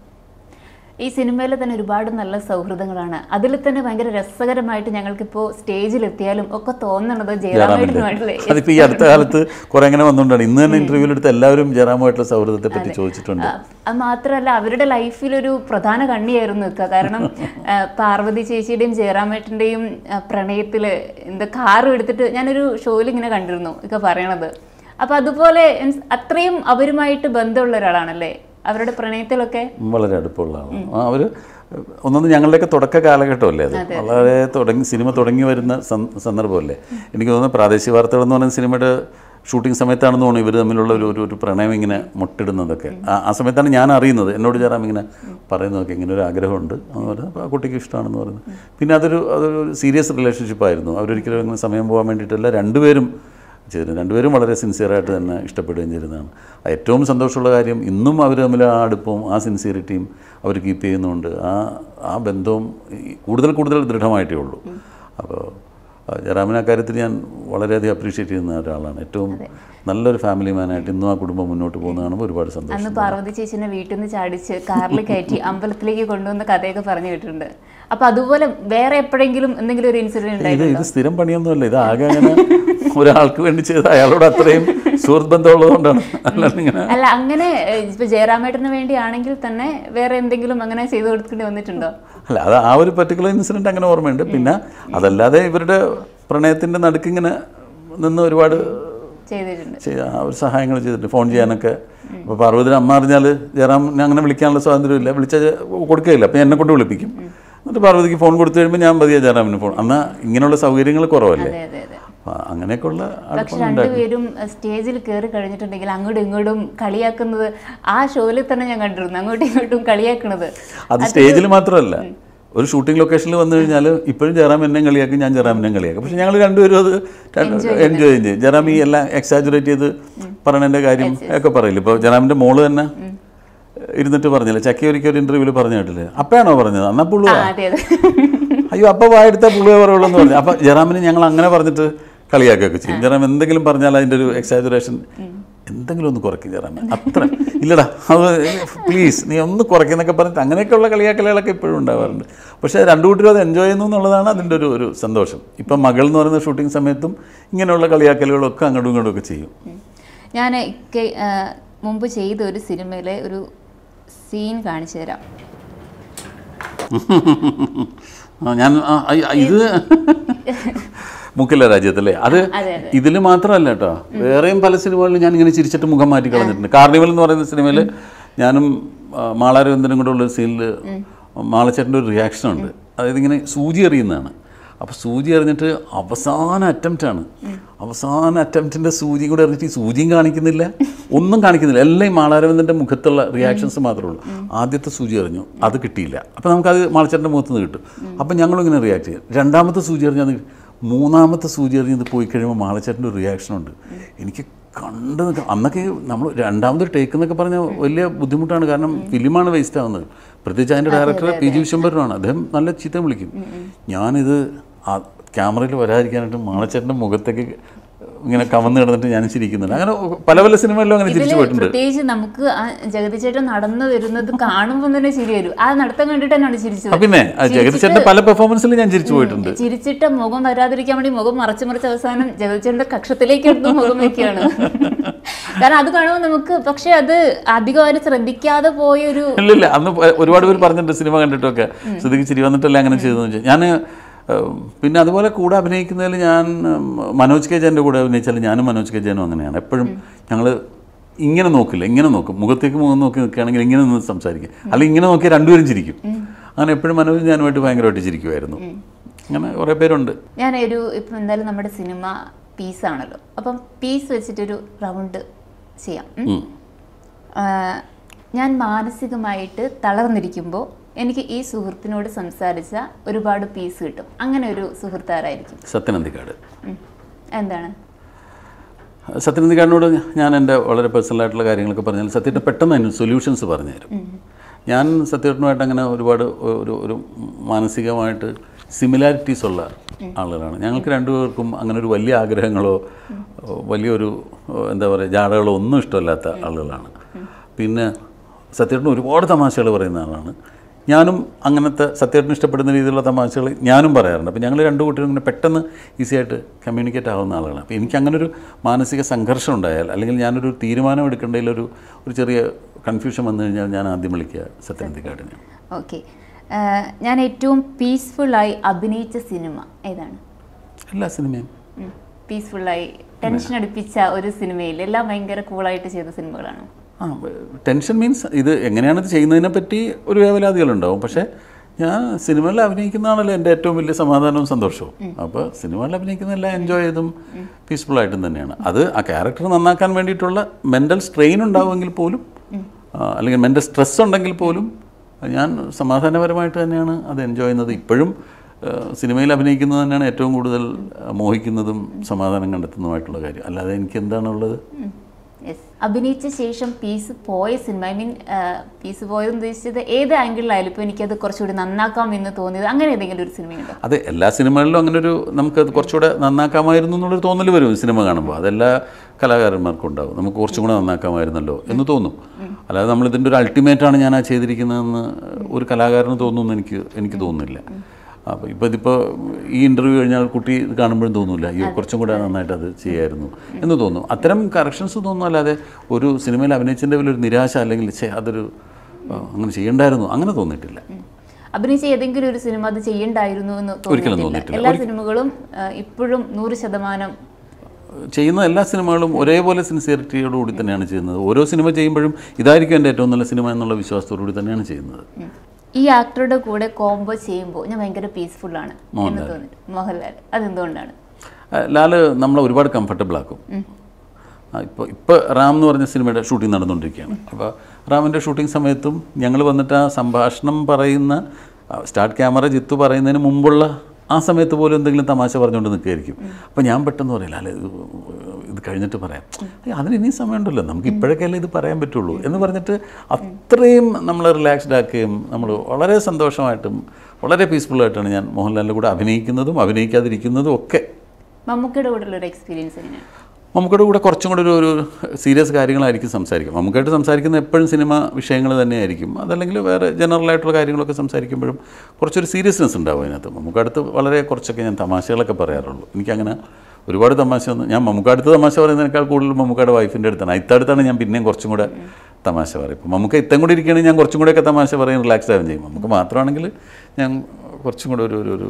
Speaker 2: ഈ സിനിമയിൽ തന്നെ ഒരുപാട് നല്ല സൗഹൃദങ്ങളാണ് അതിൽ തന്നെ ഭയങ്കര രസകരമായിട്ട് ഞങ്ങൾക്കിപ്പോൾ സ്റ്റേജിലെത്തിയാലും ഒക്കെ തോന്നണത് ജയറാമേട്ടനുമായിട്ടുള്ള
Speaker 1: അതിപ്പോൾ ഈ അടുത്ത കാലത്ത് കുറേ അങ്ങനെ വന്നുകൊണ്ടാണ് ഇന്ന് തന്നെ ഇൻ്റർവ്യൂവിൽ എടുത്ത് എല്ലാവരും ജയറാമുമായിട്ടുള്ള സൗഹൃദത്തെ പറ്റി ചോദിച്ചിട്ടുണ്ട്
Speaker 2: അത് മാത്രമല്ല അവരുടെ ലൈഫിലൊരു പ്രധാന കണ്ണിയായിരുന്നു നിൽക്കുക കാരണം ആ, പാർവതി ചേച്ചിയുടെയും ജയറാമേട്ടൻ്റെയും പ്രണയത്തിൽ എന്താ കാറും എടുത്തിട്ട് ഞാനൊരു ഷോയിൽ ഇങ്ങനെ കണ്ടിരുന്നു ഒക്കെ പറയണത് അപ്പം അതുപോലെ means അത്രയും അവരുമായിട്ട് ബന്ധമുള്ള ഒരാളാണല്ലേ അവരുടെ പ്രണയത്തിലൊക്കെ
Speaker 1: വളരെ അടുപ്പമുള്ള ആളാണ് അവർ ഒന്നൊന്ന് ഞങ്ങളുടെയൊക്കെ തുടക്ക കാലഘട്ടമല്ലേ അത് വളരെ തുടങ്ങി സിനിമ തുടങ്ങി വരുന്ന സം- സന്ദർഭമല്ലേ എനിക്ക് തോന്നുന്നു പ്രാദേശിക വാർത്തകൾ എന്ന് പറയുന്ന സിനിമയുടെ ഷൂട്ടിംഗ് സമയത്താണെന്ന് തോന്നുന്നു ഇവർ തമ്മിലുള്ള ഒരു ഒരു ഒരു പ്രണയം ഇങ്ങനെ മുട്ടിടുന്നതൊക്കെ ആ- ആ സമയത്താണ് ഞാൻ അറിയുന്നത് എന്നോട് ജയറാം ഇങ്ങനെ പറയുന്നതൊക്കെ ഇങ്ങനെ ഒരു ആഗ്രഹമുണ്ട് എന്ന് പറഞ്ഞാൽ അപ്പോൾ ആ കുട്ടിക്ക് ഇഷ്ടമാണെന്ന് പറയുന്നത് പിന്നെ അതൊരു അതൊരു സീരിയസ് റിലേഷൻഷിപ്പായിരുന്നു അവരൊരിക്കലും അങ്ങനെ സമയം പോകാൻ വേണ്ടിയിട്ടല്ല രണ്ടുപേരും ചെയ്തിരുന്നു രണ്ടുപേരും വളരെ സിൻസിയറായിട്ട് തന്നെ ഇഷ്ടപ്പെടുകയും ചെയ്തിരുന്നതാണ് ഏറ്റവും സന്തോഷമുള്ള കാര്യം ഇന്നും അവർ തമ്മിൽ ആ അടുപ്പവും ആ സിൻസിയറിറ്റിയും അവർ കീപ്പ് ചെയ്യുന്നുണ്ട് ആ ആ ബന്ധവും ഈ കൂടുതൽ കൂടുതൽ ദൃഢമായിട്ടേ ഉള്ളൂ അപ്പോൾ ജയറാമിനെ അക്കാര്യത്തിൽ ഞാൻ വളരെയധികം അപ്രീഷിയേറ്റ് ചെയ്യുന്ന ഒരാളാണ് ഏറ്റവും നല്ലൊരു ഫാമിലി മാനായിട്ട് ഇന്നും ആ കുടുംബം മുന്നോട്ട് പോകുന്ന കാണുമ്പോൾ ഒരുപാട് സന്തോഷം
Speaker 2: അന്ന് പാർവതി ചേച്ചിനെ വീട്ടിൽ നിന്ന് ചാടിച്ച് കാറിൽ കയറ്റി അമ്പലത്തിലേക്ക് കൊണ്ടുവന്ന കഥയൊക്കെ പറഞ്ഞു കേട്ടിട്ടുണ്ട് അപ്പൊ അതുപോലെ വേറെ എപ്പോഴെങ്കിലും എന്തെങ്കിലും ഒരു ഇൻസിഡന്റ്
Speaker 1: ഇത്
Speaker 2: ഉണ്ടായിട്ടുണ്ടോ
Speaker 1: ഇത് സ്ഥിരം പണിയൊന്നുമല്ല ഇത് ആകെ അങ്ങനെ ഒരാൾക്ക് വേണ്ടി ചെയ്ത അയാളോട് അത്രയും സുഹൃത്ത് ബന്ധമുള്ളതുകൊണ്ടാണ് അല്ലാണ്ട് ഇങ്ങനെ
Speaker 2: അല്ല അങ്ങനെ ഏഹ്, ഇപ്പൊ ജയറാമേട്ടന് വേണ്ടിയാണെങ്കിൽ തന്നെ വേറെ എന്തെങ്കിലും അങ്ങനെ ചെയ്തു കൊടുക്കേണ്ടി വന്നിട്ടുണ്ടോ
Speaker 1: അല്ല അത് ആ ഒരു പർട്ടിക്കുലർ ഇൻസിഡൻറ്റ് അങ്ങനെ ഓർമ്മയുണ്ട് പിന്നെ അതല്ലാതെ ഇവരുടെ പ്രണയത്തിൻ്റെ നടുക്കിങ്ങനെ നിന്ന് ഒരുപാട്
Speaker 2: ചെയ്തിട്ടുണ്ട്
Speaker 1: ചെയ്യ- ആ ഒരു സഹായങ്ങൾ ചെയ്തിട്ടുണ്ട് ഫോൺ ചെയ്യാനൊക്കെ അപ്പോൾ പാർവതിയുടെ അമ്മ അറിഞ്ഞാൽ ജയറാം ഞാൻ അങ്ങനെ വിളിക്കാനുള്ള സ്വാതന്ത്ര്യമില്ല വിളിച്ചാൽ കൊടുക്കുകയില്ല അപ്പോൾ എന്നെ കൊണ്ട് വിളിപ്പിക്കും എന്നിട്ട് പാർവതിക്ക് ഫോൺ കൊടുത്തു കഴിയുമ്പോൾ ഞാൻ പതിയെ ജയറാമിന് ഫോൺ എന്നാൽ ഇങ്ങനെയുള്ള സൗകര്യങ്ങൾ കുറവല്ലേ
Speaker 2: അതെ അതെ അതെ
Speaker 1: അപ്പോൾ അങ്ങനെയൊക്കെയുള്ള
Speaker 2: പക്ഷെ രണ്ടുപേരും സ്റ്റേജിൽ കയറി കഴിഞ്ഞിട്ടുണ്ടെങ്കിൽ അങ്ങോട്ടും ഇങ്ങോട്ടും കളിയാക്കുന്നത് ആ ഷോയിൽ തന്നെ ഞാൻ കണ്ടിരുന്നു അങ്ങോട്ടും ഇങ്ങോട്ടും കളിയാക്കുന്നത്
Speaker 1: അത് സ്റ്റേജിൽ മാത്രമല്ല ഒരു ഷൂട്ടിംഗ് ലൊക്കേഷനിൽ വന്നു കഴിഞ്ഞാൽ ഇപ്പോഴും ജയറാം എന്നെ കളിയാക്കും ഞാൻ ജയറാമിനെ കളിയാക്കും പക്ഷെ ഞങ്ങൾ രണ്ടുപേരും അത് എൻജോയ് ചെയ്യും ജയറാം ഈ എല്ലാം എക്സാജുറേറ്റ് ചെയ്ത് പറയണതിൻ്റെ കാര്യം ഒക്കെ പറയില്ല ഇപ്പോൾ ജയറാമിൻ്റെ മോള് തന്നെ ഇരുന്നിട്ട് പറഞ്ഞില്ല ചക്കി ഒരിക്കൽ ഒരു ഇന്റർവ്യൂവിൽ പറഞ്ഞു കേട്ടില്ലേ അപ്പയാണോ പറഞ്ഞത് അന്നാ പുള്ളുവ
Speaker 2: ആ, അതെ അതെ
Speaker 1: അയ്യോ അപ്പ വായെടുത്ത പുള്ളുവേ പറയുള്ളൂ എന്ന് പറഞ്ഞു അപ്പം ജയറാമിനെ ഞങ്ങൾ അങ്ങനെ പറഞ്ഞിട്ട് കളിയാക്കുകയൊക്കെ ചെയ്യും ജയറാം എന്തെങ്കിലും പറഞ്ഞാൽ അതിൻ്റെ ഒരു എക്സാജുറേഷൻ എന്തെങ്കിലും ഒന്ന് കുറയ്ക്കും ജയറാമ അത്ര ഇല്ലടാ അത് പ്ലീസ് നീ ഒന്ന് കുറയ്ക്കുന്നൊക്കെ പറഞ്ഞിട്ട് അങ്ങനെയൊക്കെയുള്ള കളിയാക്കലുകളൊക്കെ ഇപ്പോഴും ഉണ്ടാവാറുണ്ട് പക്ഷേ രണ്ടു കൂട്ടരും അത് എൻജോയ് ചെയ്യുന്നു എന്നുള്ളതാണ് അതിൻ്റെ ഒരു ഒരു സന്തോഷം ഇപ്പം മകൾ എന്ന് പറയുന്ന ഷൂട്ടിംഗ് സമയത്തും ഇങ്ങനെയുള്ള കളിയാക്കലുകളൊക്കെ അങ്ങോട്ടും ഇങ്ങോട്ടും ഒക്കെ ചെയ്യും
Speaker 2: ഞാൻ ഇക്ക- ആ, മുമ്പ് ചെയ്ത ഒരു സിനിമയിലെ ഒരു സീൻ കാണിച്ചു തരാം
Speaker 1: ആ, ഞാൻ ആ, ഐ- ഇത് മുക്കില്ല രാജ്യത്തല്ലേ അത്
Speaker 2: അതെ അതെ
Speaker 1: ഇതിൽ മാത്രമല്ല കേട്ടോ വേറെയും പല സിനിമകളിലും ഞാൻ ഇങ്ങനെ ചിരിച്ചിട്ട് മുഖം മാറ്റി കളഞ്ഞിട്ടുണ്ട് കാർണിവൽ എന്ന് പറയുന്ന സിനിമയിൽ ഞാനും ആ, മാളാരവിന്ദനും കൂടെ ഉള്ള സീനിൽ മാളച്ചേട്ടൻ്റെ ഒരു റിയാക്ഷൻ ഉണ്ട് അതായത് ഇങ്ങനെ സൂചി എറിയുന്നതാണ് അപ്പോൾ സൂചി എറിഞ്ഞിട്ട് അവസാന അറ്റംപ്റ്റ് ആണ് അവസാന അറ്റംപ്റ്റിൻ്റെ സൂചിയും കൂടെ എറിഞ്ഞിട്ട് ഈ സൂചിയും കാണിക്കുന്നില്ല ഒന്നും കാണിക്കുന്നില്ല എല്ലാം ഈ മാളാരവിന്ദൻ്റെ മുഖത്തുള്ള റിയാക്ഷൻസ് മാത്രമേ ഉള്ളൂ ആദ്യത്തെ സൂചി എറിഞ്ഞു അത് കിട്ടിയില്ല അപ്പോൾ നമുക്കത് മാളച്ചേട്ടൻ്റെ മുഖത്ത് നിന്ന് കിട്ടും അപ്പം ഞങ്ങളും ഇങ്ങനെ റിയാക്ട് ചെയ്യും രണ്ടാമത്തെ സൂചി എറിഞ്ഞാൽ അത് മൂന്നാമത്തെ സൂചി എറിഞ്ഞത് പോയി കഴിയുമ്പോൾ മാളച്ചേട്ടൻ്റെ ഒരു റിയാക്ഷൻ ഉണ്ട് എനിക്ക് കണ്ട് നിൽക്ക- അന്നൊക്കെ നമ്മൾ രണ്ടാമത് ടേക്ക് എന്നൊക്കെ പറഞ്ഞാൽ വലിയ ബുദ്ധിമുട്ടാണ് കാരണം ഫിലിമാണ് വേസ്റ്റ് ആവുന്നത് പ്രത്യേകിച്ച് അതിൻ്റെ ഡയറക്ടർ പി ജി വിശ്വംഭരനാണ് അദ്ദേഹം നല്ല ചീത്ത വിളിക്കും ഞാനിത് ആ ക്യാമറയിൽ വരാതിരിക്കാനായിട്ട് മാളച്ചേട്ടൻ്റെ മുഖത്തേക്ക് ഇങ്ങനെ കമന്ന് കിടന്നിട്ട് ഞാൻ ചിരിക്കുന്നുണ്ട് അങ്ങനെ പല പല സിനിമകളിലും അങ്ങനെ ചിരിച്ചു
Speaker 2: ഇതില്
Speaker 1: പോയിട്ടുണ്ട്
Speaker 2: പ്രത്യേകിച്ച് നമുക്ക് ആ ജഗതി ചേട്ടൻ നടന്നു വരുന്നത് കാണുമ്പോൾ തന്നെ ചിരി വരും ആ നടത്തം കണ്ടിട്ട് തന്നെയാണ് ചിരിച്ചത്
Speaker 1: ആ, പിന്നെ ആ ജഗതിച്ചേട്ടൻ്റെ പല പെർഫോമൻസിലും ഞാൻ ചിരിച്ചു പോയിട്ടുണ്ട്
Speaker 2: ചിരിച്ചിട്ട് മുഖം വരാതിരിക്കാൻ വേണ്ടി മുഖം മറച്ച് മറിച്ച് അവസാനം ജഗതിച്ചേട്ടന്റെ കക്ഷത്തിലേക്ക് എടുത്ത് മുഖം വെക്കുകയാണ് കാരണം അത് കാണുമ്പോൾ നമുക്ക് പക്ഷെ അത് അധികം ആരും ശ്രദ്ധിക്കാതെ പോയ ഒരു
Speaker 1: ഇല്ലില്ല അന്ന് പ- ഒരുപാട് പേര് പറഞ്ഞിട്ടുണ്ട് സിനിമ കണ്ടിട്ടൊക്കെ ശ്രുതിക്ക് ചിരി വന്നിട്ടല്ല അങ്ങനെ ചെയ്തതെന്ന് വെച്ചാൽ ഞാൻ പിന്നെ അതുപോലെ കൂടെ അഭിനയിക്കുന്നതിൽ ഞാൻ ഉം, മനോജ് കെ ജയൻ്റെ കൂടെ അഭിനയിച്ചാൽ ഞാനും മനോജ് കെ ജയനും അങ്ങനെയാണ് എപ്പോഴും ഞങ്ങൾ ഇങ്ങനെ നോക്കില്ല ഇങ്ങനെ നോക്കും മുഖത്തേക്ക് മുഖം നോക്കി നിൽക്കുകയാണെങ്കിൽ ഇങ്ങനെ നിന്ന് സംസാരിക്കും അല്ലെങ്കിൽ ഇങ്ങനെ നോക്കിയാൽ രണ്ടുപേരും ചിരിക്കും അങ്ങനെ എപ്പോഴും മനോജ് ഞാനുമായിട്ട് ഭയങ്കരമായിട്ട് ചിരിക്കുമായിരുന്നു അങ്ങനെ കുറേ പേരുണ്ട്
Speaker 2: ഞാൻ ഒരു ഇപ്പം എന്തായാലും നമ്മുടെ സിനിമ പീസാണല്ലോ അപ്പം പീസ് വെച്ചിട്ടൊരു റൗണ്ട് ചെയ്യാം ഉം.
Speaker 1: ഉം.
Speaker 2: ആ, ഞാൻ മാനസികമായിട്ട് തളർന്നിരിക്കുമ്പോൾ എനിക്ക് ഈ സുഹൃത്തിനോട് സംസാരിച്ച ഒരുപാട് പീസ് കിട്ടും അങ്ങനെ ഒരു സുഹൃത്താരായിരിക്കും
Speaker 1: സത്യനന്ദിക്കാട്
Speaker 2: ഉം. എന്താണ്
Speaker 1: സത്യനന്ദിക്കാടിനോട് ഞാൻ എൻ്റെ വളരെ പേഴ്സണലായിട്ടുള്ള കാര്യങ്ങളൊക്കെ പറഞ്ഞാൽ സത്യത്തെ പെട്ടെന്ന് അതിന് സൊല്യൂഷൻസ് പറഞ്ഞുതരും ഞാൻ സത്യമായിട്ട് അങ്ങനെ ഒരുപാട് ഒരു ഒരു മാനസികമായിട്ട് സിമിലാരിറ്റീസ് ഉള്ള ആളുകളാണ് ഞങ്ങൾക്ക് രണ്ടുപേർക്കും അങ്ങനെ ഒരു വലിയ ആഗ്രഹങ്ങളോ വലിയൊരു എന്താ പറയുക ജാടകളോ ഒന്നും ഇഷ്ടമല്ലാത്ത ആളുകളാണ് പിന്നെ സത്യേട്ടന് ഒരുപാട് തമാശകൾ പറയുന്ന ആളാണ് ഞാനും അങ്ങനത്തെ സത്യേട്ടന് ഇഷ്ടപ്പെടുന്ന രീതിയിലുള്ള തമാശകൾ ഞാനും പറയാറുണ്ട് അപ്പോൾ ഞങ്ങൾ രണ്ടു കൂട്ടരും ഇങ്ങനെ പെട്ടെന്ന് ഈസി ആയിട്ട് കമ്മ്യൂണിക്കേറ്റ് ആവുന്ന ആളാണ് അപ്പോൾ എനിക്ക് അങ്ങനെ ഒരു മാനസിക സംഘർഷം ഉണ്ടായാൽ അല്ലെങ്കിൽ ഞാനൊരു തീരുമാനം എടുക്കേണ്ടതിൽ ഒരു ഒരു ചെറിയ കൺഫ്യൂഷൻ വന്നു കഴിഞ്ഞാൽ ഞാൻ ആദ്യം വിളിക്കുക സത്യനന്ദിക്കാടിനെ
Speaker 2: ഓക്കെ ഞാൻ ഏറ്റവും പീസ്ഫുള്ളായി അഭിനയിച്ച സിനിമ ഏതാണ്
Speaker 1: എല്ലാ സിനിമയും
Speaker 2: പീസ്ഫുള്ളായി ടെൻഷൻ അടിപ്പിച്ച ഒരു സിനിമയിൽ എല്ലാം ഭയങ്കര കൂളായിട്ട് ചെയ്ത സിനിമകളാണ്
Speaker 1: ആ ടെൻഷൻ മീൻസ് ഇത് എങ്ങനെയാണ് ഇത് ചെയ്യുന്നതിനെ പറ്റി ഒരു വേവലാതികളുണ്ടാവും പക്ഷേ ഞാൻ സിനിമയിൽ അഭിനയിക്കുന്നതാണല്ലോ എൻ്റെ ഏറ്റവും വലിയ സമാധാനവും സന്തോഷവും അപ്പോൾ സിനിമയിൽ അഭിനയിക്കുന്നതെല്ലാം എൻജോയ് ചെയ്തും പീസ്ഫുൾ ആയിട്ടും തന്നെയാണ് അത് ആ ക്യാരക്ടർ നന്നാക്കാൻ വേണ്ടിയിട്ടുള്ള മെൻ്റൽ സ്ട്രെയിൻ ഉണ്ടാവുമെങ്കിൽ പോലും ആ, അല്ലെങ്കിൽ മെൻ്റൽ സ്ട്രെസ് ഉണ്ടെങ്കിൽ പോലും ഞാൻ സമാധാനപരമായിട്ട് തന്നെയാണ് അത് എൻജോയ് ചെയ്യുന്നത് ഇപ്പോഴും ആ, സിനിമയിൽ അഭിനയിക്കുന്നത് തന്നെയാണ് ഏറ്റവും കൂടുതൽ ആ, മോഹിക്കുന്നതും സമാധാനം കണ്ടെത്തുന്നതുമായിട്ടുള്ള കാര്യം അല്ലാതെ എനിക്ക് എന്താണുള്ളത്
Speaker 2: യെസ് അഭിനയിച്ച ശേഷം പീസ് പോയ സിനിമ ഐ മീൻ പീസ് പോയത് ഉദ്ദേശിച്ചത് ഏത് ആംഗിളിലായാലും ഇപ്പോൾ എനിക്കത് കുറച്ചുകൂടി നന്നാക്കാം എന്ന് തോന്നിയത് അങ്ങനെ ഏതെങ്കിലും ഒരു സിനിമയുണ്ടോ
Speaker 1: അതെ എല്ലാ സിനിമകളിലും അങ്ങനെ ഒരു നമുക്കത് കുറച്ചുകൂടെ നന്നാക്കാമായിരുന്നു എന്നുള്ളൊരു തോന്നൽ വരും സിനിമ കാണുമ്പോൾ അതെല്ലാ കലാകാരന്മാർക്കും ഉണ്ടാവും നമുക്ക് കുറച്ചും കൂടെ നന്നാക്കാമായിരുന്നല്ലോ എന്ന് തോന്നും അല്ലാതെ നമ്മൾ ഇതിൻ്റെ ഒരു അൾട്ടിമേറ്റാണ് ഞാൻ ആ ചെയ്തിരിക്കുന്നതെന്ന് ഒരു കലാകാരന് തോന്നുമെന്ന് എനിക്ക് എനിക്ക് തോന്നുന്നില്ല അപ്പോൾ ഇപ്പോൾ ഇതിപ്പോൾ ഈ ഇൻ്റർവ്യൂ കഴിഞ്ഞാൽ കുട്ടി ഇത് കാണുമ്പോഴും തോന്നില്ല അയ്യോ കുറച്ചും കൂടെ നന്നായിട്ട് അത് ചെയ്യായിരുന്നു എന്ന് തോന്നും അത്തരം കറക്ഷൻസ് തോന്നും അല്ലാതെ ഒരു സിനിമയിൽ അഭിനയിച്ചതിൻ്റെ വലിയൊരു നിരാശ അല്ലെങ്കിൽ ഛേ അതൊരു ആ, അങ്ങനെ ചെയ്യണ്ടായിരുന്നു അങ്ങനെ തോന്നിയിട്ടില്ല
Speaker 2: അഭിനയിച്ച ഏതെങ്കിലും ഒരു സിനിമ അത് ചെയ്യണ്ടായിരുന്നു എന്ന്
Speaker 1: ഒരിക്കലും
Speaker 2: തോന്നിയിട്ടില്ല
Speaker 1: തോന്നിയിട്ടില്ല.
Speaker 2: എല്ലാ സിനിമകളും ആ, ഇപ്പോഴും നൂറ് ശതമാനം
Speaker 1: ചെയ്യുന്ന എല്ലാ സിനിമകളും ഒരേപോലെ സിൻസിയറിറ്റിയോടുകൂടി തന്നെയാണ് ചെയ്യുന്നത് ഓരോ സിനിമ ചെയ്യുമ്പോഴും ഇതായിരിക്കും എൻ്റെ ഏറ്റവും നല്ല സിനിമ എന്നുള്ള വിശ്വാസത്തോടുകൂടി തന്നെയാണ് ചെയ്യുന്നത്
Speaker 2: ഉം. ഈ ആക്ടറുടെ കൂടെ കോംബോ ചെയ്യുമ്പോൾ ഞാൻ ഭയങ്കര പീസ്ഫുൾ ആണ് എന്ന്
Speaker 1: മോഹൻലാൽ.
Speaker 2: തോന്നിട്ട് മോഹൻലാൽ അതെന്തുകൊണ്ടാണ്
Speaker 1: ആ, ലാല് നമ്മളെ ഒരുപാട് കംഫർട്ടബിൾ ആക്കും ഇപ്പോൾ ഇപ്പോൾ റാം എന്ന് പറഞ്ഞ സിനിമയുടെ ഷൂട്ടിംഗ് നടന്നുകൊണ്ടിരിക്കുകയാണ് അപ്പോൾ റാമിൻ്റെ ഷൂട്ടിംഗ് സമയത്തും ഞങ്ങൾ വന്നിട്ട് ആ സംഭാഷണം പറയുന്ന ആ, സ്റ്റാർട്ട് ക്യാമറ ജിത്തു പറയുന്നതിന് മുമ്പുള്ള ആ സമയത്ത് പോലും എന്തെങ്കിലും തമാശ പറഞ്ഞുകൊണ്ട് നിൽക്കുകയായിരിക്കും അപ്പോൾ ഞാൻ പെട്ടെന്ന് പറയില്ല അല്ലെ ഇത് ഇത് കഴിഞ്ഞിട്ട് പറയാം "ഏയ്, അതിന് ഇനിയും സമയമുണ്ടല്ലോ നമുക്ക് ഇപ്പോഴൊക്കെയല്ലേ ഇത് പറയാൻ പറ്റുള്ളൂ എന്ന് പറഞ്ഞിട്ട് അത്രയും നമ്മൾ റിലാക്സ്ഡ് ആക്കുകയും നമ്മൾ വളരെ സന്തോഷമായിട്ടും വളരെ പീസ്ഫുള്ളായിട്ടാണ് ഞാൻ മോഹൻലാലിൻ്റെ കൂടെ അഭിനയിക്കുന്നതും അഭിനയിക്കാതിരിക്കുന്നതും ഒക്കെ
Speaker 2: മമ്മൂക്കയുടെ കൂടെയുള്ള ഒരു എക്സ്പീരിയൻസ് എങ്ങനെയാണ്
Speaker 1: മമ്മൂക്കയുടെ കൂടെ കുറച്ചും കൂടെ ഒരു ഒരു സീരിയസ് കാര്യങ്ങളായിരിക്കും സംസാരിക്കുക മമ്മൂക്കായിട്ട് സംസാരിക്കുന്ന എപ്പോഴും സിനിമ വിഷയങ്ങൾ തന്നെയായിരിക്കും അതല്ലെങ്കിൽ വേറെ ജനറൽ ആയിട്ടുള്ള കാര്യങ്ങളൊക്കെ സംസാരിക്കുമ്പോഴും കുറച്ചൊരു സീരിയസ്നെസ് ഉണ്ടാവും അതിനകത്ത് മമ്മൂക്ക അടുത്ത് വളരെ കുറച്ചൊക്കെ ഞാൻ തമാശകളൊക്കെ പറയാറുള്ളൂ എനിക്കങ്ങനെ ഒരുപാട് തമാശ ഒന്നും ഞാൻ മമ്മൂക്ക അടുത്ത് തമാശ പറയുന്നതിനേക്കാൾ കൂടുതൽ മമ്മൂക്കയുടെ വൈഫിൻ്റെ അടുത്താണ് ഇത്തടുത്താണ് ഞാൻ പിന്നെയും കുറച്ചും കൂടെ തമാശ പറയും ഇപ്പം നമുക്ക് ഇത്തം കൂടി ഇരിക്കുകയാണെങ്കിൽ ഞാൻ കുറച്ചും കൂടെയൊക്കെ തമാശ പറയും റിലാക്സ് ആവുകയും ചെയ്യും നമുക്ക് മാത്രമാണെങ്കിൽ ഞാൻ കുറച്ചും കൂടെ ഒരു ഒരു ഒരു